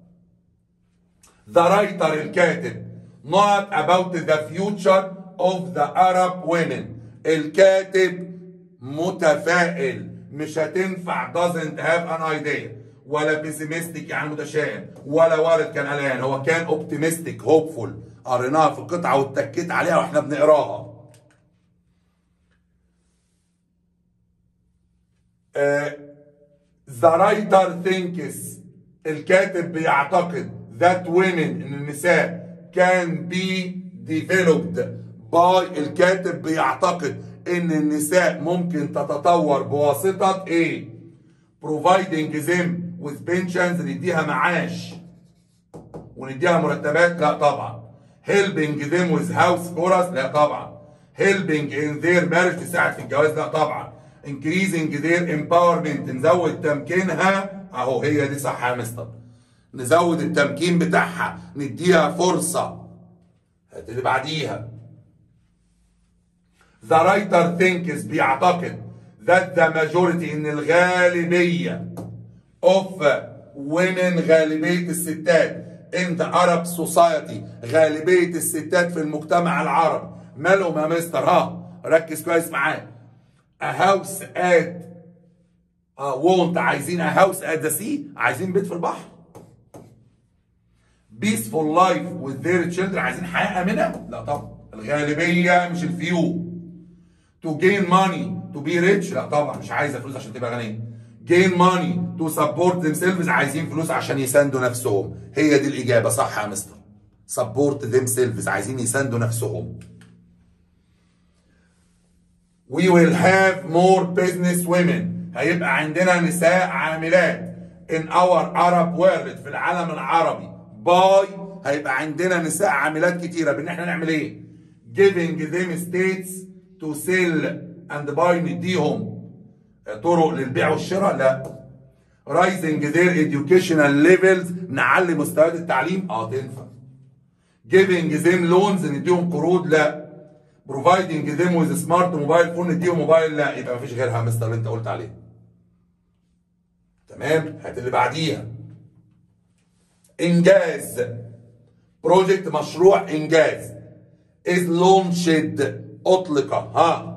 ذا رايتر الكاتب not about the future of the Arab women الكاتب متفائل مش هتنفع doesn't have an idea ولا بيسيمستيك يعني متشائم ولا وارد كان قلقان هو كان اوبتيمستيك هوبفول قريناها في القطعه واتكيت عليها واحنا بنقراها ذا رايتر ثينكس الكاتب بيعتقد ذات women ان النساء كان بي ديفلوبد باي الكاتب بيعتقد ان النساء ممكن تتطور بواسطه ايه providing them with pensions نديها معاش ونديها مرتبات لا طبعا helping them with house chorus لا طبعا helping in their marriage تساعد في الجواز لا طبعا increasing their empowerment نزود تمكينها اهو هي دي صح يا مستر نزود التمكين بتاعها نديها فرصة هات اللي بعديها The writer thinks بيعتقد that the majority ان الغالبية of women غالبية الستات in the Arab society غالبية الستات في المجتمع العربي مالهم يا مستر ها ركز كويس معايا a house at اه وونت عايزين a house at the sea عايزين بيت في البحر peaceful life with their children عايزين حياة آمنة لا طبعا الغالبية مش الفيو to gain money to be rich لا طبعا مش عايزة فلوس عشان تبقى غنية gain money to support themselves عايزين فلوس عشان يساندوا نفسهم هي دي الإجابة صح يا مستر support themselves عايزين يساندوا نفسهم we will have more business women هيبقى عندنا نساء عاملات in our Arab world في العالم العربي باي هيبقى عندنا نساء عاملات كتيرة بان احنا نعمل ايه giving them states to sell and buy نديهم طرق للبيع والشراء لا rising their educational levels نعلي مستويات التعليم اه تنفع giving them loans نديهم قروض لا providing them with smart موبايل فون نديهم موبايل لا يبقى مفيش غيرها يا مستر اللي انت قلت عليه تمام هات اللي بعديها انجاز بروجكت مشروع انجاز is launched اطلق ها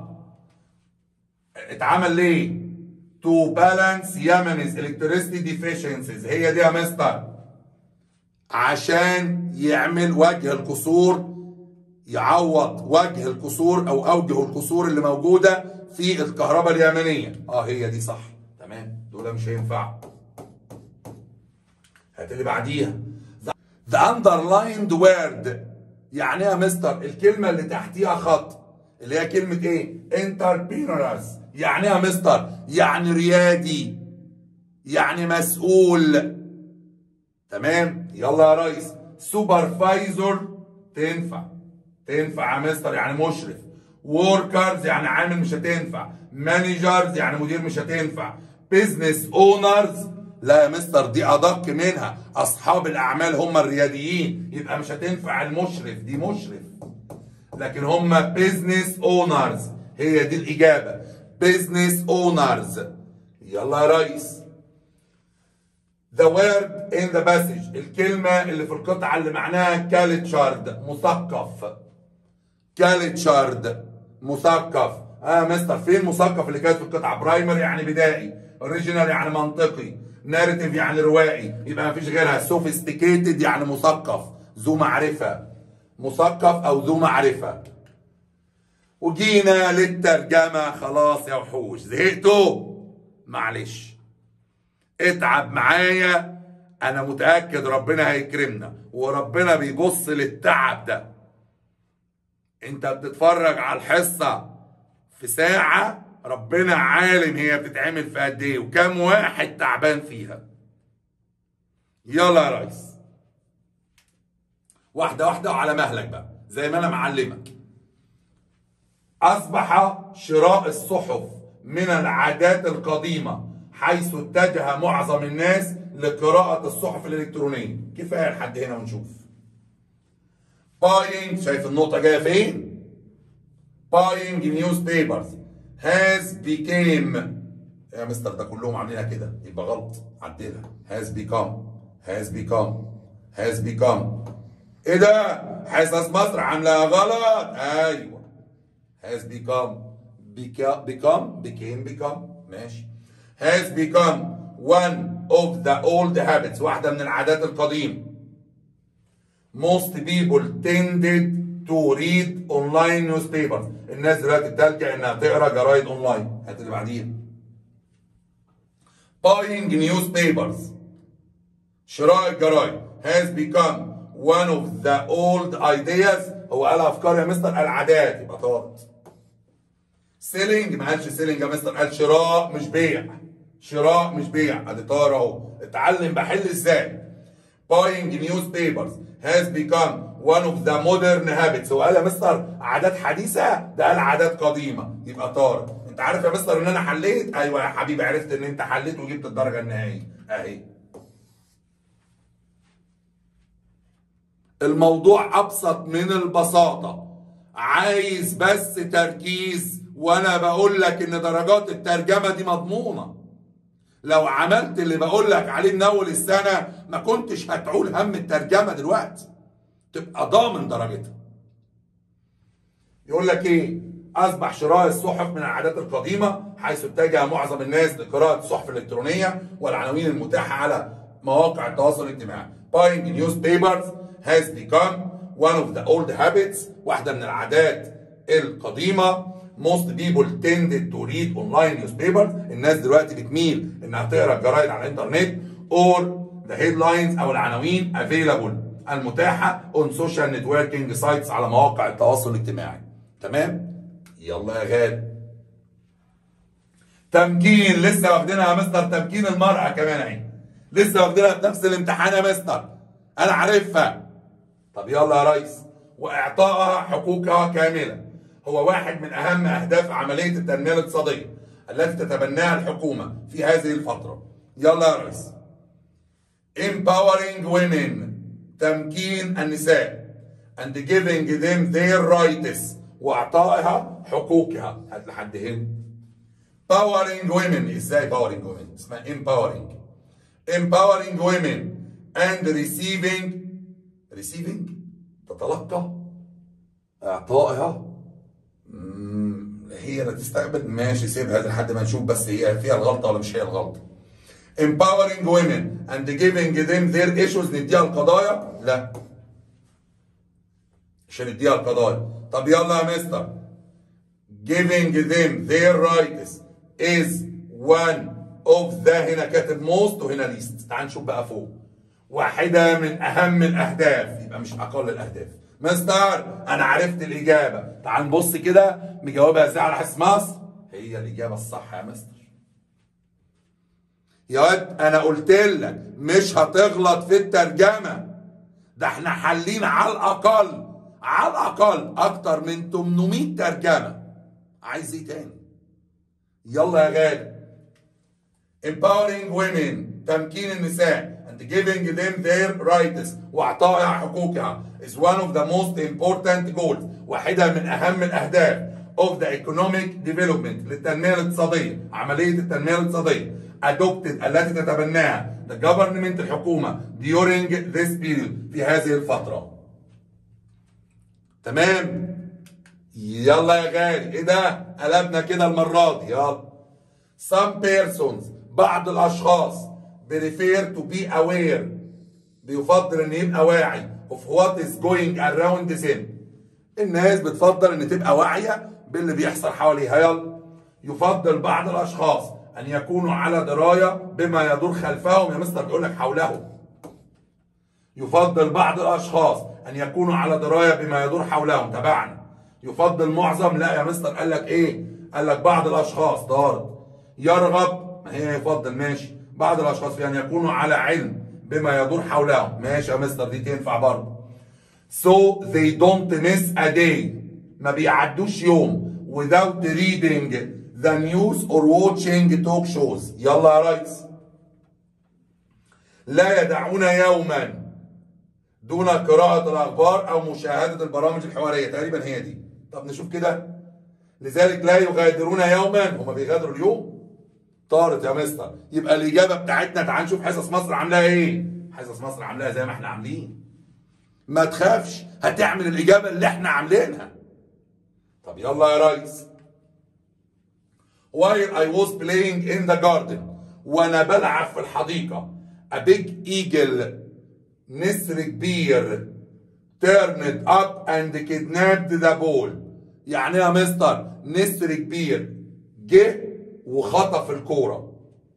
اتعمل ليه to balance Yemen's electricity deficiencies هي دي يا مستر عشان يعمل وجه القصور يعوض وجه القصور او اوجه القصور اللي موجوده في الكهرباء اليمنيه اه هي دي صح تمام دول مش هينفعوا هات اللي بعديها the underlined word يعني ايه يا مستر الكلمه اللي تحتيها خط اللي هي كلمه ايه entrepreneurs يعني ايه يا مستر يعني ريادي يعني مسؤول تمام يلا يا ريس سوبرفايزر تنفع تنفع يا مستر يعني مشرف وركرز يعني عامل مش هتنفع مانجرز يعني مدير مش هتنفع بيزنس اونرز لا يا مستر دي ادق منها اصحاب الاعمال هم الرياديين يبقى مش هتنفع المشرف دي مشرف لكن هم بيزنس اونرز هي دي الاجابه بيزنس اونرز يلا يا ريس The word in the passage الكلمة اللي في القطعة اللي معناها كالتشارد مثقف كالتشارد مثقف اه مستر فين مثقف اللي كانت في القطعة برايمر يعني بدائي اوريجينال يعني منطقي ناريتيف يعني روائي يبقى مفيش غيرها سوفيستيكيتد يعني مثقف ذو معرفة مثقف او ذو معرفة وجينا للترجمة خلاص يا وحوش زهقتوا معلش اتعب معايا انا متاكد ربنا هيكرمنا وربنا بيبص للتعب ده انت بتتفرج على الحصه في ساعه ربنا عالم هي بتتعمل في قد ايه وكم واحد تعبان فيها يلا يا ريس واحده واحده وعلى مهلك بقى زي ما انا معلمك اصبح شراء الصحف من العادات القديمه حيث اتجه معظم الناس لقراءه الصحف الالكترونيه كفايه لحد هنا ونشوف buying شايف النقطه جايه فين buying newspapers has became يا مستر ده كلهم عاملينها كده يبقى غلط عدلها has become has become has become ايه ده حصص مصر عاملاها غلط ايوه has become beca- become became become ماشي has become one of the old habits واحدة من العادات القديمة most people tended to read online newspapers الناس دلوقتي بتلجأ انها تقرا جرايد اونلاين هات اللي بعديها buying newspapers شراء الجرايد has become one of the old ideas هو قال افكار يا مستر قال عادات يبقى طارت سيلينج ما قالش سيلينج يا مستر قال شراء مش بيع شراء مش بيع ادي طار اهو اتعلم بحل ازاي buying newspapers has become one of the modern habits هو قال يا مستر عادات حديثه ده قال عادات قديمه يبقى طار انت عارف يا مستر ان انا حليت ايوه يا حبيبي عرفت ان انت حليت وجبت الدرجه النهائيه اهي الموضوع ابسط من البساطه عايز بس تركيز وانا بقول لك ان درجات الترجمه دي مضمونه لو عملت اللي بقول لك عليه من اول السنه ما كنتش هتعول هم الترجمه دلوقتي تبقى ضامن درجتها يقول لك ايه اصبح شراء الصحف من العادات القديمه حيث اتجه معظم الناس لقراءه الصحف الالكترونيه والعناوين المتاحه على مواقع التواصل الاجتماعي buying newspapers has become one of the old habits واحده من العادات القديمه most people tended to read online newspapers الناس دلوقتي بتميل انها تقرا الجرايد على الانترنت or the headlines او العناوين available المتاحه on social networking sites على مواقع التواصل الاجتماعي تمام يلا يا غالي تمكين لسه واخدينها يا مستر تمكين المرأة كمان اهي لسه واخدينها في نفس الامتحان يا مستر انا عارفها طب يلا يا ريس واعطائها حقوقها كامله هو واحد من اهم اهداف عمليه التنميه الاقتصاديه التي تتبناها الحكومه في هذه الفتره يلا يا ريس empowering women تمكين النساء and giving them their rights واعطائها حقوقها هات لحد هنا powering women ازاي powering women اسمها empowering empowering women and receiving receiving تتلقى اعطائها مم، هي اللي تستقبل ماشي سيبها لحد ما نشوف بس هي فيها الغلطه ولا مش هي الغلطه empowering women and giving them their issues نديها القضايا لا مش هنديها القضايا طب يلا يا مستر giving them their rights is one of the هنا كاتب most وهنا least تعال نشوف بقى فوق واحدة من أهم الأهداف يبقى مش أقل الأهداف مستر أنا عرفت الإجابة تعال نبص كده مجاوبها إزاي على حس مصر هي الإجابة الصح يا مستر يا واد أنا قلت لك مش هتغلط في الترجمة ده احنا حالين على الأقل على الأقل أكتر من 800 ترجمة عايز إيه تاني يلا يا غالي empowering women تمكين النساء and giving them their rights واعطائها حقوقها is one of the most important goals واحدة من أهم الأهداف of the economic development للتنمية الاقتصادية عملية التنمية الاقتصادية adopted التي تتبناها the government الحكومة during this period في هذه الفترة تمام يلا يا غالي ايه ده قلبنا كده المرة دي يلا some persons بعض الاشخاص prefer to be aware بيفضل ان يبقى واعي of what is going around them الناس بتفضل ان تبقى واعية باللي بيحصل حواليها يلا يفضل بعض الاشخاص ان يكونوا على دراية بما يدور خلفهم يا مستر بيقول لك حولهم يفضل بعض الاشخاص ان يكونوا على درايه بما يدور حولهم تبعنا يفضل معظم لا يا مستر قال لك ايه قال لك بعض الاشخاص طارد يرغب ما هي يفضل ماشي بعض الاشخاص في ان يكونوا على علم بما يدور حولهم ماشي يا مستر دي تنفع برضه so they don't miss a day ما بيعدوش يوم without reading the news or watching talk shows يلا يا ريس لا يدعون يوما دون قراءة الأخبار أو مشاهدة البرامج الحوارية تقريبا هي دي طب نشوف كده لذلك لا يغادرون يوما هما بيغادروا اليوم طارت يا مستر يبقى الإجابة بتاعتنا تعال نشوف حصص مصر عاملاها إيه حصص مصر عاملاها زي ما احنا عاملين ما تخافش هتعمل الإجابة اللي احنا عاملينها طب يلا يا ريس While I was playing in the garden وأنا بلعب في الحديقة a big eagle نسر كبير turned up and kidnapped the ball يعني يا مستر نسر كبير جه وخطف الكورة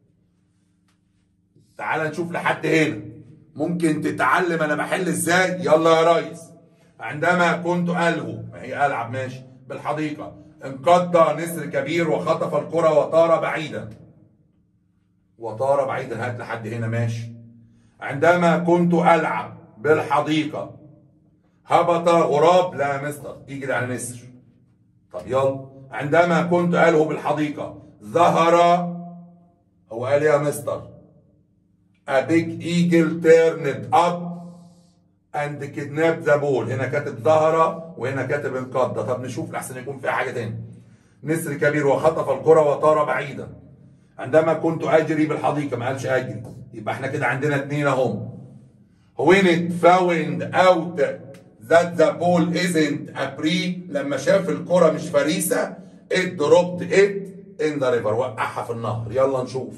تعال نشوف لحد هنا ممكن تتعلم انا بحل ازاي يلا يا ريس عندما كنت الهو ما هي العب ماشي بالحديقه انقض نسر كبير وخطف الكره وطار بعيدا وطار بعيدا هات لحد هنا ماشي عندما كنت العب بالحديقه هبط غراب لا يا مستر يجري على نسر طب يلا عندما كنت الهو بالحديقه ظهر هو قال يا مستر A big eagle turned up and kidnapped the ball هنا كاتب ظهر وهنا كاتب انقض طب نشوف لحسن يكون فيها حاجة تاني نسر كبير وخطف الكرة وطار بعيدا عندما كنت أجري بالحديقة ما قالش أجري يبقى احنا كده عندنا اتنين اهم when it found out that the ball isn't a prey لما شاف الكرة مش فريسة it dropped it in the river وقعها في النهر يلا نشوف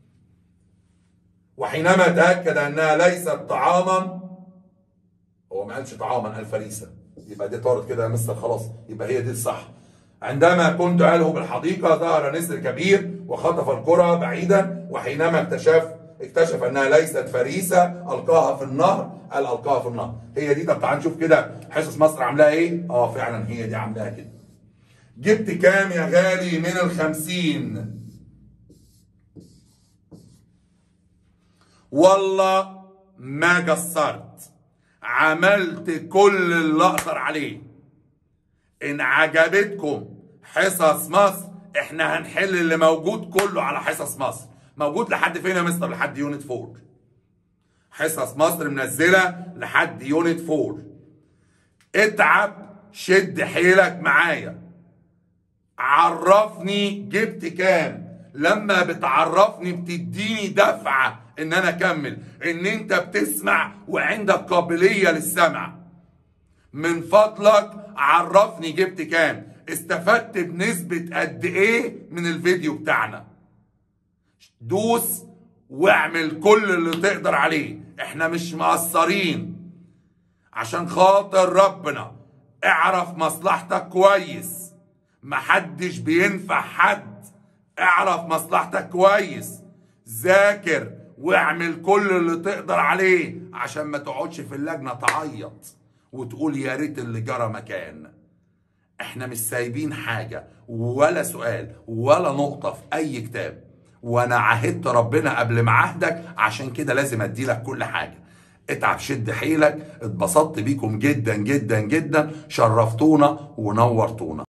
وحينما تأكد أنها ليست طعاما هو ما قالش طعاما قال فريسة يبقى دي طارت كده يا مستر خلاص يبقى هي دي الصح عندما كنت ألهو بالحديقة ظهر نسر كبير وخطف الكرة بعيدا وحينما اكتشف اكتشف انها ليست فريسة القاها في النهر قال القاها في النهر هي دي طب تعال نشوف كده حصص مصر عاملاها ايه اه فعلا هي دي عاملاها كده جبت كام يا غالي من الخمسين والله ما قصرت عملت كل اللي اقدر عليه ان عجبتكم حصص مصر احنا هنحل اللي موجود كله على حصص مصر موجود لحد فين يا مستر لحد يونت 4 حصص مصر منزله لحد يونت 4 اتعب شد حيلك معايا عرفني جبت كام لما بتعرفني بتديني دفعه ان انا اكمل ان انت بتسمع وعندك قابليه للسمع من فضلك عرفني جبت كام استفدت بنسبه قد ايه من الفيديو بتاعنا دوس واعمل كل اللي تقدر عليه احنا مش مقصرين عشان خاطر ربنا اعرف مصلحتك كويس محدش بينفع حد اعرف مصلحتك كويس ذاكر واعمل كل اللي تقدر عليه عشان ما تقعدش في اللجنه تعيط وتقول يا ريت اللي جرى مكان احنا مش سايبين حاجه ولا سؤال ولا نقطه في اي كتاب وانا عهدت ربنا قبل ما عهدك عشان كده لازم اديلك كل حاجه اتعب شد حيلك اتبسطت بيكم جدا جدا جدا شرفتونا ونورتونا